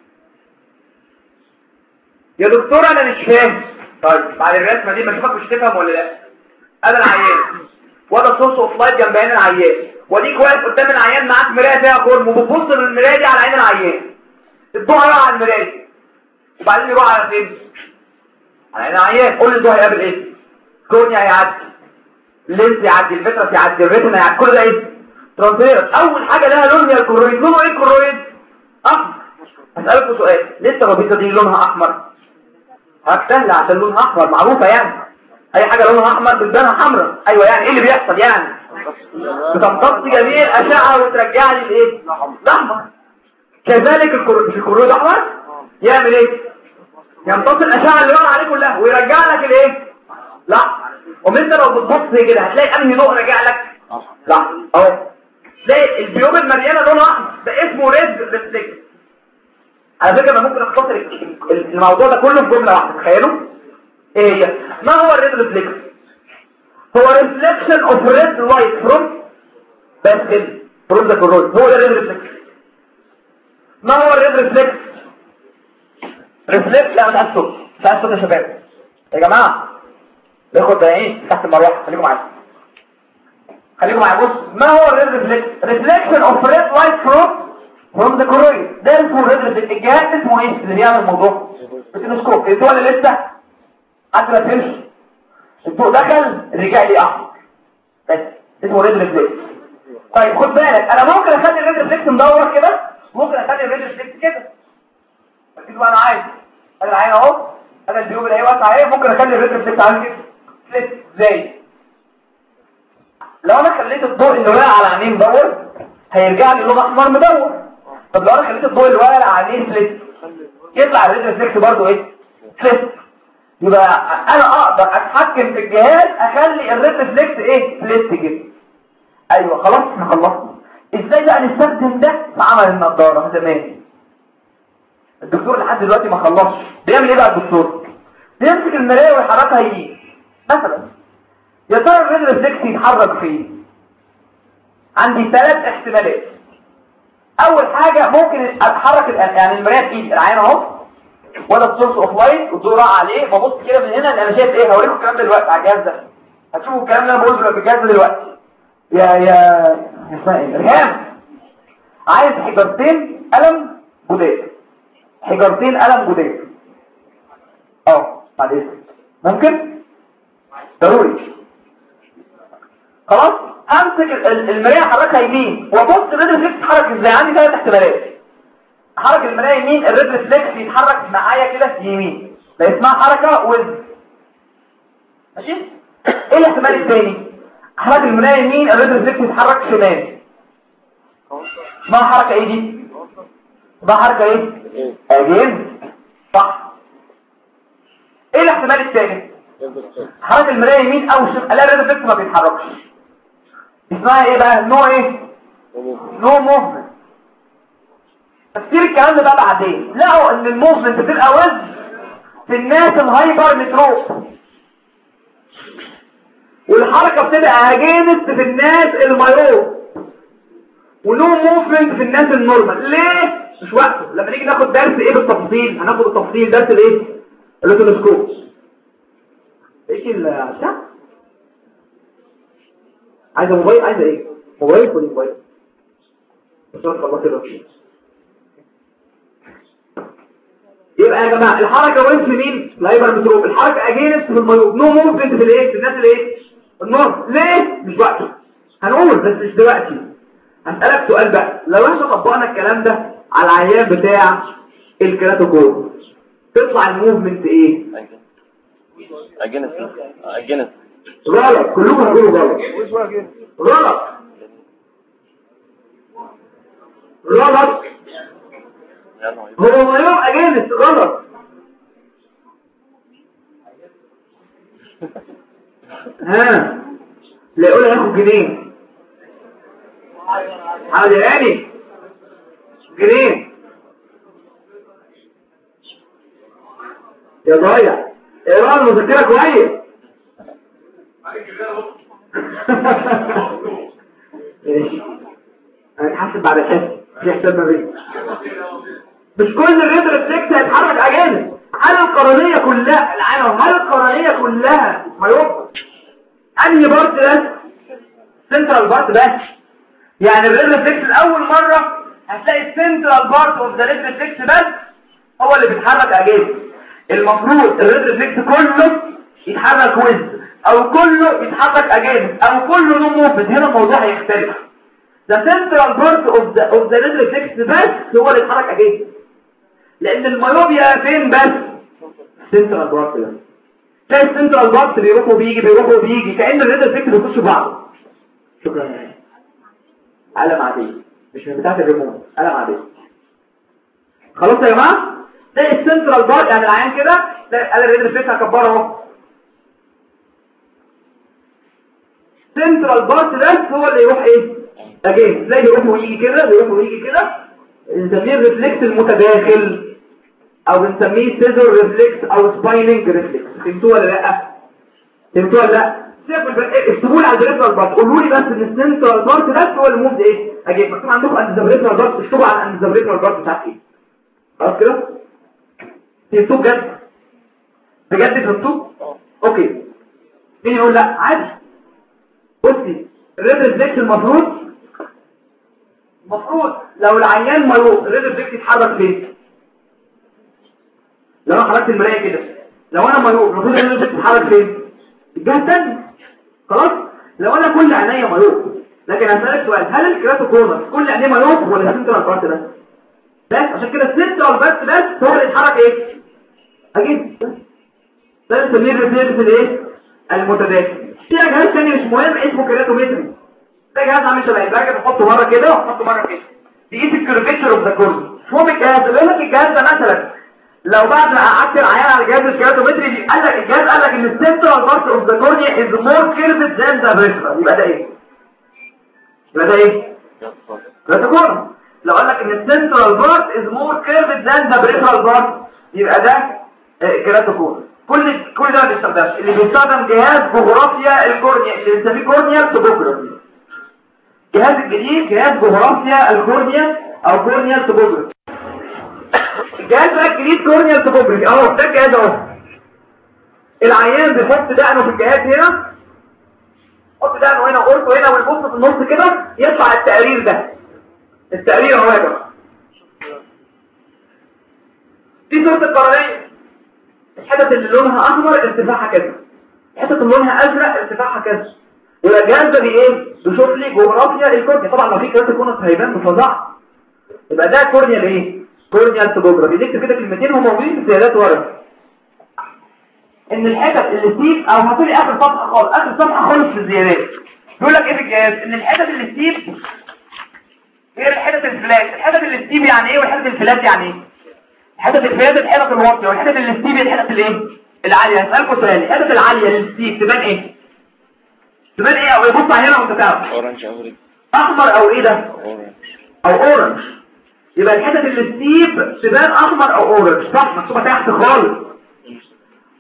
يا دكتور انا مش فاهم طيب بعد الرسمه دي بشوفك مش تفهم ولا لا انا العيان ولا سورس اوف لايت جنب عين العيان وديك واقف قدام العيان معاك مرايه فيها خرم وبتبص من المرايه دي على عين العيان الضوء هيقع على المرايه وبعدين يروح على فين على عين العيان قول لي الضوء هيقابل ايه كورنيا هيعدي اللينس يعدي الفيترس يعدي الريتنا يعدي كل ده ايه ترانسفير اول حاجه لها لون يا الكرويد لونه ايه الكرويد احمر هسألكوا سؤال ليه الترابيزه دي لونها احمر سهل عشان لونها احمر معروفة يعني اي حاجة لونها احمر بتبانها حمراء ايوه يعني ايه اللي بيحصل يعني بتمتص جميع الاشعة وترجع لي الايه الاحمر كذلك الكرويد الكرويد احمر يعمل ايه يمتص الاشعة اللي واقعه عليه كلها ويرجع لك الايه لا وانت لو بتبص كده هتلاقي انهي ضوء راجع لك لا اهو تلاقي البيوم المليانه لونها احمر ده اسمه ريد ريفلكس على فكره انا ممكن اختصر الموضوع ده كله في جمله واحده تخيلوا ايه هي ما هو الريد ريفلكس هو ريفلكشن اوف ريد لايت فروم بس كده فروم ذا كورون هو ده الريد ريفلكس ما هو الريد ريفلكس ريفلكس لا مش عايز صوت مش عايز صوت يا شباب يا جماعه باخد ضايعين تحت المروحه خليكم معايا خليكم معايا بص ما هو الريد ريفلكس ريفلكشن اوف ريد لايت فروم فروم ذا كورويد ده اسمه الريد الجهاز اسمه ايه اللي بيعمل الموضوع التلسكوب الضوء اللي لسه حتى ما فهمش الضوء دخل رجع لي احمر بس اسمه ريد ريفلكس طيب خد بالك انا ممكن اخلي الريد ريفلكس مدور كده ممكن اخلي الريد ريفلكس كده ركزوا بقى انا عايز انا العين اهو انا البيوم اللي هي واسعه اهي ممكن اخلي الريد ريفلكس عامل كده فليت ازاي لو انا خليت الضوء اللي واقع على عينيه مدور هيرجع لي لون احمر مدور طب لو انا خليت الضوء اللي واقع على عينيه فليت يطلع الريد ريفلكس برضه ايه فليت يبقى انا اقدر اتحكم في الجهاز اخلي الريد ريفلكس ايه فليت كده ايوه خلاص احنا خلصنا ازاي بقى نستخدم ده في عمل النضاره زمان الدكتور لحد دلوقتي ما خلصش بيعمل ايه بقى الدكتور بيمسك المرايه ويحركها يمين مثلا يا ترى الريد ريفلكس يتحرك فين عندي ثلاث احتمالات اول حاجه ممكن اتحرك الآن يعني المرايه بايدي العين اهو ولا السورس اوف لايت والضوء راح عليه ببص كده من هنا انا شايف ايه هوريكم الكلام ده دلوقتي على الجهاز ده هتشوفوا الكلام اللي انا بقوله في الجهاز ده دلوقتي يا يا اسمها ايه ريهام عايز حجرتين قلم جداد حجرتين قلم جداد اه بعد اذنك ممكن ضروري خلاص امسك المرايه احركها يمين وابص الريد ريفلكس يتحرك ازاي عندي ثلاث احتمالات احرك المرايه يمين الريد ريفلكس يتحرك معايا كده يمين ده اسمها حركه ويز ماشي ايه الاحتمال الثاني احرك المرايه يمين الريد ريفلكس يتحرك شمال اسمها حركه ايه دي ده حركه ايه اجين صح ايه الاحتمال الثاني حركه المرايه يمين او شمال الاقي الريد ريفلكس ما بيتحركش اسمها ايه بقى نو ايه نو موفمنت تفسير الكلام ده بقى بعدين لقوا ان الموفمنت بتبقى وز في الناس الهايبر متروب والحركة بتبقى اجينست في الناس المايوب ونو موفمنت في الناس النورمال ليه مش وقته لما نيجي ناخد درس ايه بالتفصيل هناخد التفصيل درس الايه اللوتوسكوب ايش البتاع عايزه موبايل عايزه ايه موبايل ولا موبايل بس الله كده يبقى يا جماعه الحركه وين في مين الهايبر متروب الحركه اجينست في الميوب نو موفمنت في الايه في الناس الايه النور ليه مش وقته هنقول بس مش دلوقتي هسألك سؤال بقى لو احنا طبقنا الكلام ده على العيان بتاع الكراتوكول تطلع الموفمنت ايه اجنس اجنس غلط كلكم هتقولوا غلط غلط غلط هو ما يوم اجانس غلط ها لا يقول هياخد جنيه عادي يعني جنيه يا ضايع اقرا المذكره كويس ماشي هنحسب بعد الحساب في حساب ما بيننا مش كل الريد ريفلكس هيتحرك اجانب هل القرنيه كلها العالم هل القرنيه كلها ما يبقى انهي بارت بس سنترال بارت بس يعني الريد ريفلكس الاول مره هتلاقي السنترال بارت اوف ذا ريد ريفلكس بس هو اللي بيتحرك اجانب المفروض الريد ريفلكس كله يتحرك ويز او كله يتحرك اجانب او كله له موفمنت هنا الموضوع هيختلف ده سنترال بارت اوف ذا اوف ذا ريد ريفلكس بس هو اللي يتحرك اجانب لان الميوبيا فين بس سنترال بارت ده تلاقي السنترال بارت بيروح وبيجي بيروح وبيجي كأن الريد ريفلكس بيخشوا بعض شكرا يا قلم عادية مش من بتاعت الريموت قلم عادية خلاص يا جماعه تلاقي السنترال بارت يعني العيان كده تلاقي قال الريد ريفلكس هكبره اهو سنترال بارت ده هو اللي يروح ايه اجين تلاقي يروح ويجي كده يروح ويجي كده نسميه الريفلكس المتداخل او بنسميه سيزر ريفلكس او سبايننج ريفلكس فهمتوه ولا لا فهمتوه ولا لا اكتبوا لي على الريفلكس بارت قولوا لي بس ان السنترال بارت ده هو اللي موفد ايه اجيب مكتوب عندكم ان الريفلكس بارت اكتبوا على ان الريفلكس بارت بتاعك ايه خلاص كده فهمتوه بجد بجد فهمتوه اوكي مين يقول لا عادي بصي الريد ريفلكس المفروض المفروض لو العيان ميوب الريد ريفلكس يتحرك فين لو انا حركت المرايه كده لو انا ميوب المفروض الريد ريفلكس يتحرك فين الجهه الثانيه خلاص لو انا كل عينيا ميوب لكن هسألك سؤال هل الكراتوكونس كل عينيه ميوب ولا السنترال بارت ده بس عشان كده السنترال بس بس هو اللي يتحرك ايه اجيب ده نسميه الريفلكس الايه المتداخل في جهاز ثاني مش مهم اسمه كراتومتري ده جهاز عامل شبه الباجة بحطه مره كده وحطه مره كده تقيس الكيرفيتشر اوف ذا كورن فوق الجهاز بيقول لك الجهاز ده مثلا لو بعد ما قعدت العيان على جهاز الكراتومتري دي قال لك الجهاز قال لك ان السنترال بارت اوف ذا كورنيا از مور كيرفد ذان ذا بريفرال يبقى ده ايه يبقى ده ايه كراتوكورن لو قال لك ان السنترال بارت از مور كيرفد ذان ذا بريفرال بارت يبقى ده كراتوكورن كل كل ده ما بيستخدمش اللي بيستخدم جهاز جغرافيا الكورنيا اللي بنسميه كورنيال توبوجرافي الجهاز الجديد جهاز جغرافيا الكورنيا او كورنيال توبوجرافي الجهاز بقى الجديد كورنيال توبوجرافي اهو ده الجهاز اهو العيان بيحط دقنه في الجهاز هنا يحط دقنه هنا وقرصه هنا ويبص في النص كده يطلع التقرير ده التقرير اهو يا جماعه دي صوره القرنيه الحتت اللي لونها احمر ارتفاعها كذا الحتت اللي لونها ازرق ارتفاعها كذا والجهاز ده بايه بيشوف لي جغرافيا الكورنيا طبعا لو في كده كونس هيبان بفظاعه يبقى ده كورنيال ايه كورنيال توبوجرافي نكتب كده كلمتين هم موجودين في زيادات ورا ان الحتت اللي تسيب او هتقولي اخر صفحه خالص اخر صفحه خالص في الزيادات بيقول لك ايه في الجهاز ان الحتت اللي تسيب هي الحتت الفلات الحتت اللي تسيب يعني ايه والحتت الفلات يعني ايه الحتت الفلات الحتت الواطيه والحتت اللي تسيب الحتت الايه العاليه هسالكم سؤال الحتت العاليه اللي تسيب تبان ايه تبان ايه او يبص على هنا وانت تعرف اورنج او ريد احمر او ايه ده اورنج او اورنج يبقى الحتت اللي تسيب تبان احمر او اورنج صح مكتوبه تحت خالص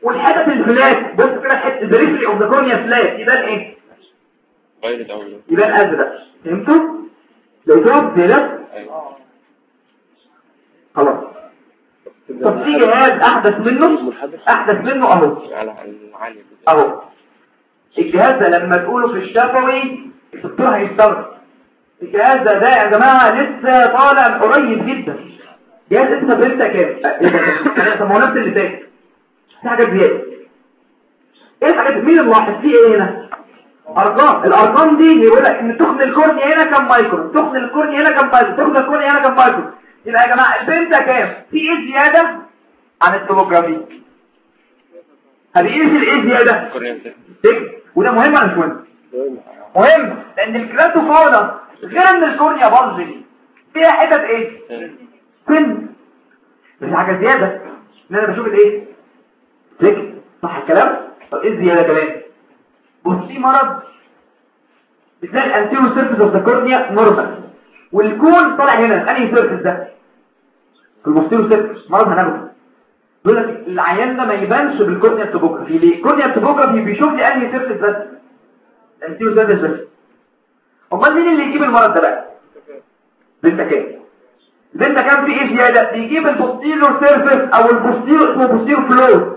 والحتت الفلات بص كده حته البريفري اوف ذا كورنيا فلات يبان ايه فايلت او لون. يبان ازرق فهمتوا لقيتوه زي ده ايوه خلاص طب في جهاز احدث منه احدث منه اهو على العالي اهو الجهاز ده لما تقوله في الشفوي الدكتور هيستغرب الجهاز ده ده يا جماعه لسه طالع قريب جدا جهاز اسمه بنتا كام ايه ده طب ما هو نفس اللي فات في حاجات زياده ايه الحاجات مين الملاحظ في ايه هنا ارقام الارقام دي بيقول لك ان تخن الكورنيا هنا كام مايكرون تخن الكورنيا هنا كام مايكرون تخن الكورنيا هنا كام مايكرون يبقى يا جماعه البنتا كام في ايه زياده عن التوموجرافي هبيقيس الايه زياده كوريان سيك. تك وده مهم ولا مش مهم مهم لان الكراتوفاونا غير ان الكورنيا بلج دي فيها حتت ايه سن مش حاجه زياده ان انا بشوف الايه تك صح الكلام طب ايه الزياده كمان بص في مرض بتلاقي الانتيرو سيرفيس اوف ذا كورنيا نورمال والكون طالع هنا انهي سيرفيس ده في البوستيرو سيرفيس مرض هناخده يقول لك العيان ده ما يبانش بالكورنيا توبوجرافي ليه الكورنيا توبوجرافي بيشوف لي انهي سيرفيس بس الانتيرو سيرفيس بس امال مين اللي يجيب المرض ده بقى بنت كام بنت كام في ايه زياده بيجيب البوستيرو سيرفيس او البوستيرو اسمه بوستيرو فلو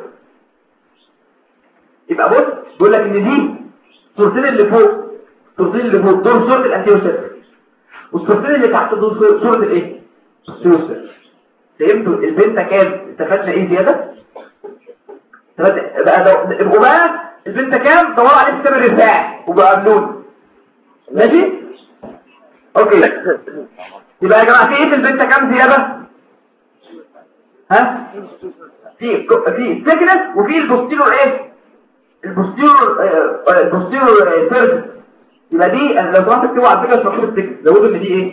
يبقى بص بيقول لك ان دي الصورتين اللي فوق الصورتين اللي فوق دول صوره الانتيرو سيرفيس والصورتين اللي تحت دول صورة- صوره الايه البوستيرو سيرفيس فهمتوا البنت كام استفدنا ايه زياده استفدنا بقى لو يبقوا بقى البنت كام دوروا عليه في كتاب الرفاع وبقى قبلون ماشي اوكي يبقى يا جماعه في ايه في البنت كام زياده ها في ك- في سيكنس وفي البوستيرور ايه البوستيرور آه، آه، البوستيرور آه، سيرفيس يبقى دي أنا لو سمحت اكتبوا على فكره مش مكتوب السيكنس زودوا ان دي ايه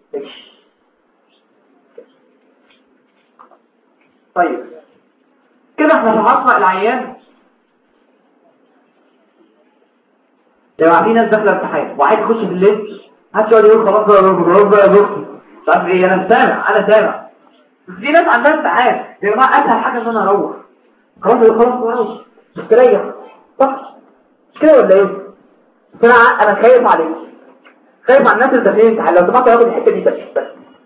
طيب كده احنا فحصنا العيان يا جماعه في ناس داخله امتحان وعايز تخش في الليل محدش يقعد يقول خلاص بقى خلاص بقى يا دكتور مش عارف ايه انا سامع انا سامع بس في ناس عندها امتحان يا جماعه اسهل حاجه ان انا اروح خلاص خلاص خلاص استريح صح مش كده ولا ايه بس انا ع- انا خايف عليك خايف على الناس اللي داخلين امتحان لو سمحت ياخد الحته دي بس بس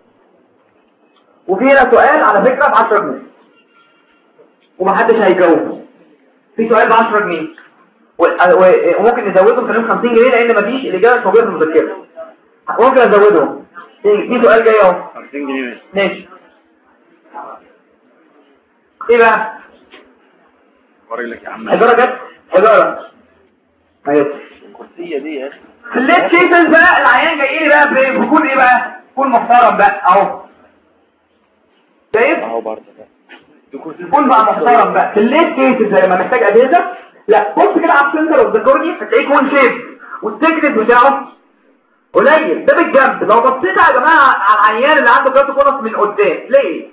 وفي هنا سؤال على فكره ب 10 جنيه ومحدش هيجاوب في سؤال ب 10 جنيه و- و- وممكن نزودهم كمان 50 جنيه لان مفيش الاجابه مش موجوده في المذكره ممكن ازودهم في في سؤال جاي اهو 50 جنيه ماشي ايه بقى وري لك يا عم حجاره جت حجاره اهي الكرسيه دي يا اخي في الليت كيسز بقى العيان جاي ايه بقى ب- بيكون ايه بقى يكون محترم بقى اهو شايف اهو برضه ده يكون بقى محترم بقى في الليت كيسز لما محتاج اجهزه لا بص كده على السنتر اوف ذا كورني هتلاقيه كون شيب والتكنيك بتاعه قليل ده بالجنب لو بصيت يا جماعه على العيان اللي عنده كاتو كونس من قدام تلاقي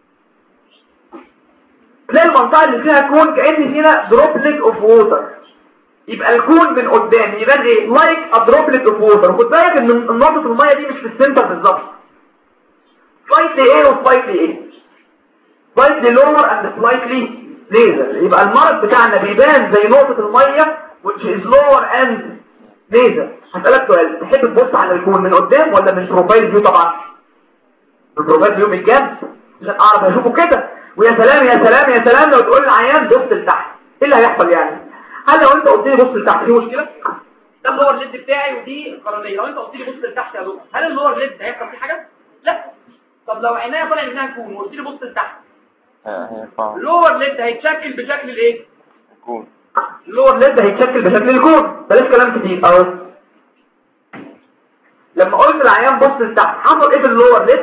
تلاقي المنطقه اللي فيها كون كان فينا دروبلت اوف ووتر يبقى الكون من قدام يبان ايه لايك ا دروبلت اوف ووتر خد بالك ان نقطه الميه دي مش في السنتر بالظبط سلايتلي ايه وسلايتلي ايه slightly lower and slightly laser يبقى المرض بتاعنا بيبان زي نقطة المية which is lower and laser هسألك سؤال تحب تبص على الكون من قدام ولا من بروفايل فيو طبعا من بروفايل فيو من الجنب عشان اعرف اشوفه كده ويا سلام يا سلام يا سلام لو تقول للعيان بص لتحت ايه اللي هيحصل يعني هل لو انت قلت لي بص لتحت في مشكلة ده اللور ليد بتاعي ودي القرنية لو انت قلت لي بص لتحت يا دكتور هل اللور ليد هيحصل فيه حاجة لا طب لو عينيا طالع منها كون وقلت لي بص لتحت هيرفع اللور ليد هيتشكل بشكل الايه يكون اللور ليد هيتشكل بشكل الكون بلاش كلام كتير اهو لما قلت العيان بص لتحت حصل ايه في اللور ليد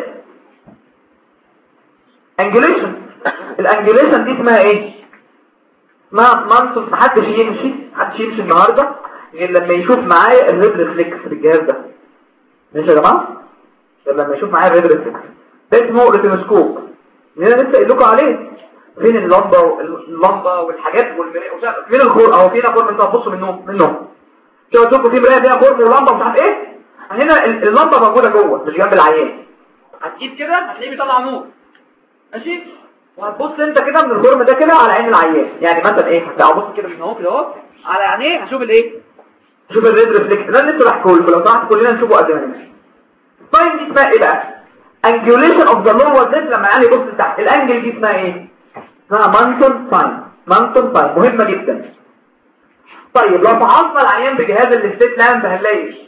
انجليشن الانجليشن دي اسمها ايه اسمها منصب محدش يمشي محدش يمشي النهارده غير لما يشوف معايا الريب ريفلكس في الجهاز ده ماشي يا جماعه غير لما يشوف معايا الريب ريفلكس ده اسمه ريتينوسكوب اللي انا لسه قايل لكم عليه فين اللمبه واللمبه والحاجات والمرايه ومش عارف- فين الخور اهو فينا خور من تبصوا منهم منهم شوفوا تشوفوا في مرايه فيها خور ولمبه ومش عارف ايه هنا ال- اللمبه موجوده جوه مش جنب العيان هتجيب كده هتلاقيه بيطلع نور ماشي وهتبص انت كده من الخرم ده كده على عين العيان يعني مثلا ايه هبص كده من اهو كده اهو على عينيه هشوف الايه شوف الريد ريفلكس ده اللي انتوا بحكوا لكم لو سمحت كلنا نشوفه قد ما نمشي طيب دي اسمها ايه بقى angulation of the lower lip لما يعني يبص تحت الانجل دي اسمها ايه اسمها مانتون ساين مانتون ساين مهمه جدا طيب لو فحصنا العيان بجهاز الاستيت لامب هنلاقي ايه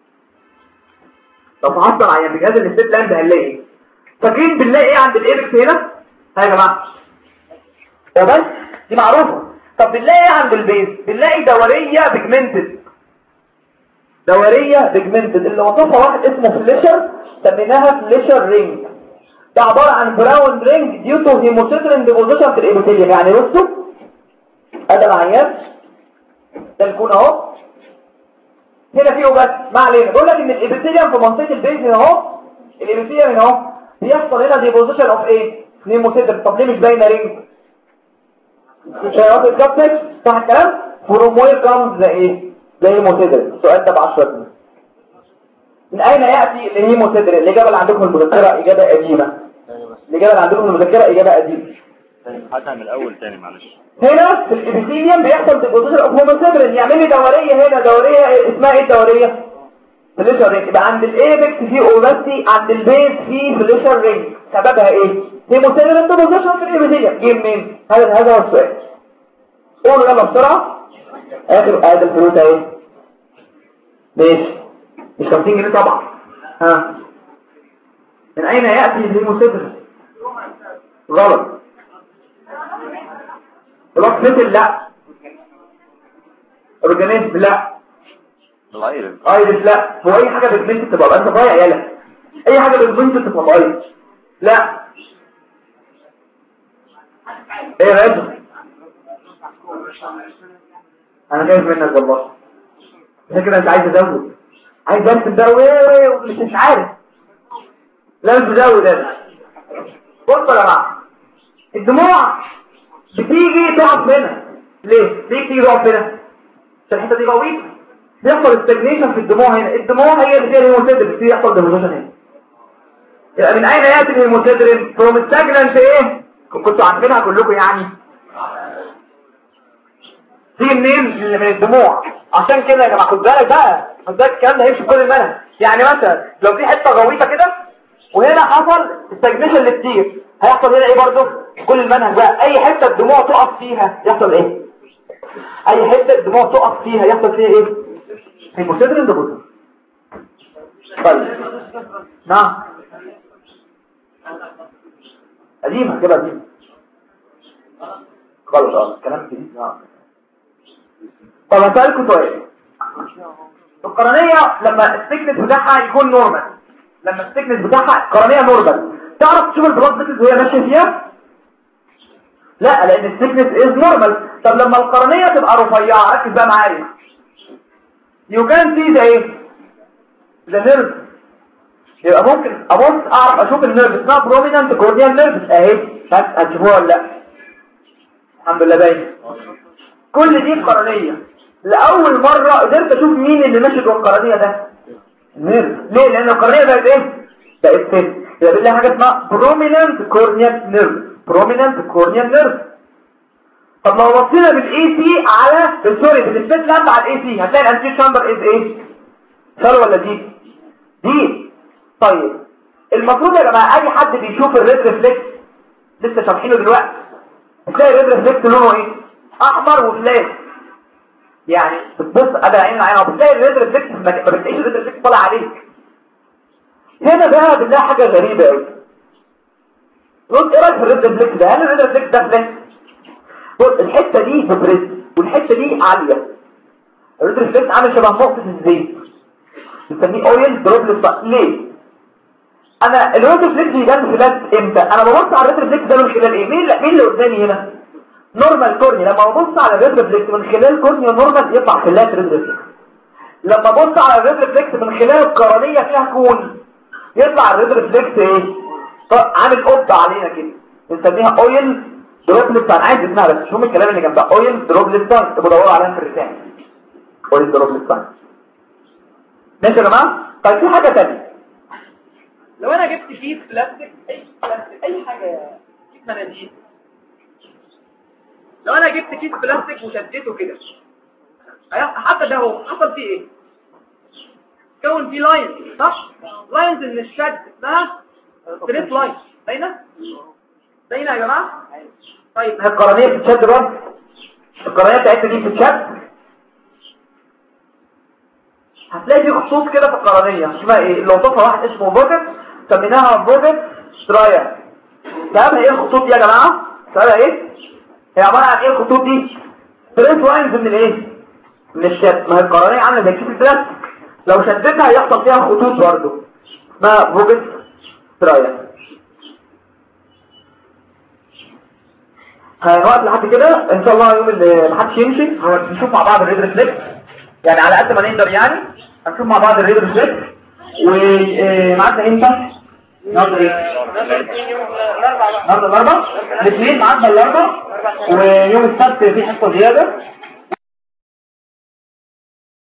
لو فحصنا العيان بجهاز الاستيت لامب هنلاقي ايه فاكرين بنلاقي ايه عند الايبكس هنا ها يا جماعه هو بس دي معروفه طب بنلاقي ايه عند البيز بنلاقي دوريه بيجمنتد دوريه بيجمنتد اللي وصفها واحد اسمه فليشر سميناها فليشر رينج ده عباره عن براون رينج ديو تو هيموسيترين ديبوزيشن في الابيثيليوم يعني بصوا ادي العيان ده الكون اهو هنا فيه بس ما علينا بقول لك ان الابيثيليوم في منطقه البيز هنا اهو الابيثيليوم هنا اهو بيحصل هنا ديبوزيشن اوف ايه هيموسيترين طب ليه مش باينه رينج شيرات الكابتكس صح الكلام فروم وير كامز زي ايه زي هيموسيدر السؤال ده ب 10 جنيه من اين ياتي الهيموسيدر الاجابه اللي عندكم في المذكره اجابه قديمه الاجابه اللي عندكم في المذكره اجابه قديمه هاتها من الاول تاني معلش هنا في الابيثيليوم بيحصل ديبوزيشن اوف هيموسيدر يعمل لي دوريه هنا دوريه إيه؟ اسمها ايه الدوريه فليشر رينج يبقى عند الايبكس في اوباستي عند البيز في فليشر رينج سببها ايه هيموسيدر ديبوزيشن في الابيثيليوم جه منين هذا هذا هو السؤال قولوا يلا بسرعه اخر ادي الفلوس اهي ماشي مش 50 جنيه طبعا ها من اين ياتي الهيموسيدر غلط روح مثل لا اورجانيزم لا الايرن ايرس لا هو اي حاجه بتبنت تبقى انت ضايع يالا اي حاجه بتبنت تبقى ضايع لا ايه يا راجل انا خايف منك والله عشان كده انت عايز ازود عايز ارسم ده وايه ومش مش عارف لازم تزود انا بصوا يا جماعه الدموع بتيجي تقف هنا ليه ليه تيجي تقف هنا عشان الحته دي غويطه بيحصل استجنيشن في الدموع هنا الدموع هي اللي فيها الهيموسيدرين بتيجي يحصل ديبوزيشن هنا يبقى من اين ياتي الهيموسيدرين فروم ستاجنانت ايه كنتوا عارفينها كلكم يعني تيجي منين اللي من الدموع عشان كده يا جماعه خد بالك بقى خد بالك الكلام ده هيمشي في كل المنهج يعني مثلا لو في حته غويطه كده وهنا حصل استجنيشن للتير هيحصل هنا ايه برضه كل المنهج بقى اي حته الدموع تقف فيها يحصل ايه اي حته الدموع تقف فيها يحصل فيها ايه هيموسيدرين ديبوزيشن طيب نعم قديمة كده قديمة خلاص اه كلام جديد نعم طب هسألكوا سؤال القرنية لما السكنس بتاعها يكون نورمال لما السكنس بتاعها القرنية نورمال تعرف تشوف البلاد فيسلز وهي ماشية فيها لا لان السكنس از نورمال طب لما القرنية تبقى رفيعة ركز بقى معايا يو كان سي ذا ايه ذا نيرف يبقى ممكن ابص اعرف اشوف النيرف اسمها برومينانت كورنيال نيرف اهي هتشوفوها ولا لا الحمد لله باين كل دي قرنيه لاول مره قدرت اشوف مين اللي ماشي جوه القرنيه ده النيرف ليه لان القرنيه بقت ايه بقت فين يبقى بالله حاجه اسمها برومينانت كورنيال نيرف برومينانت كورنيال نيرف طب لو بصينا بالاي سي على سوري بالسبيت لامب على الاي سي هتلاقي الانتي شامبر از ايه صار ولا دي دي طيب المفروض يا جماعه اي حد بيشوف الريد ريفلكس لسه شارحينه دلوقتي هتلاقي الريد ريفلكس لونه ايه احمر وفلاش يعني بتبص ادي عين العين بتلاقي الريد ريفلكس ما بتلاقيش الريد ريفلكس طالع عليك هنا بقى بالله حاجه غريبه قوي بص ايه رايك في الريد ريفلكس ده هل الريد ريفلكس ده فلاش بص الحته دي ببريد والحته دي عاليه الريد ريفلكس عامل شبه نقطه الزيت بنسميه اويل دروبلت ليه انا الريد ريفلكس بيبان في بس امتى انا ببص على الريد ريفلكس ده من خلال ايه مين اللي- مين اللي قدامي هنا نورمال كورني لما ببص على الريد ريفلكس من خلال كورني نورمال يطلع خلاف ريد ريفلكس لما ببص على الريد ريفلكس من خلال القرنيه فيها كون يطلع الريد ريفلكس ايه ط- عامل قبه علينا كده بنسميها اويل دروبلت ساين عايز اسمها بس شوف الكلام اللي جنبها اويل دروبلت ساين تبقوا دوروا عليها في الرسالة اويل دروبلت ساين ماشي يا جماعه طيب في حاجه ثانيه لو انا جبت كيس بلاستيك اي بلاستيك اي حاجه كيس مناديل لو انا جبت كيس بلاستيك وشديته كده هيحصل- حتى ده هو حصل فيه ايه كون فيه لاين صح لاينز ان الشد اسمها ستريت لاين باينه باينه يا جماعه طيب القرنية بتتشد برضه القرنية بتاعتها دي بتتشد هتلاقي في خطوط كده في القرنية اسمها ايه لو وصفها واحد اسمه بوكت سميناها بوكت ستراير تمام هي الخطوط دي يا جماعة سؤالها ايه هي عبارة عن ايه الخطوط دي ستريت لاينز من الايه من الشد ما هي القرنية عاملة زي كيس البلاستيك لو شدتها هيحصل فيها خطوط برضه اسمها بوكت ستراير هنوقف لحد كده ان شاء الله يوم اللي محدش يمشي هنشوف مع بعض الريد ريفلكس يعني على قد ما نقدر يعني هنشوف مع بعض الريد ريفلكس ومعادنا امتى؟ النهارده ايه؟ النهارده الاربع الاثنين معادنا الاربع ويوم السبت في حصه زياده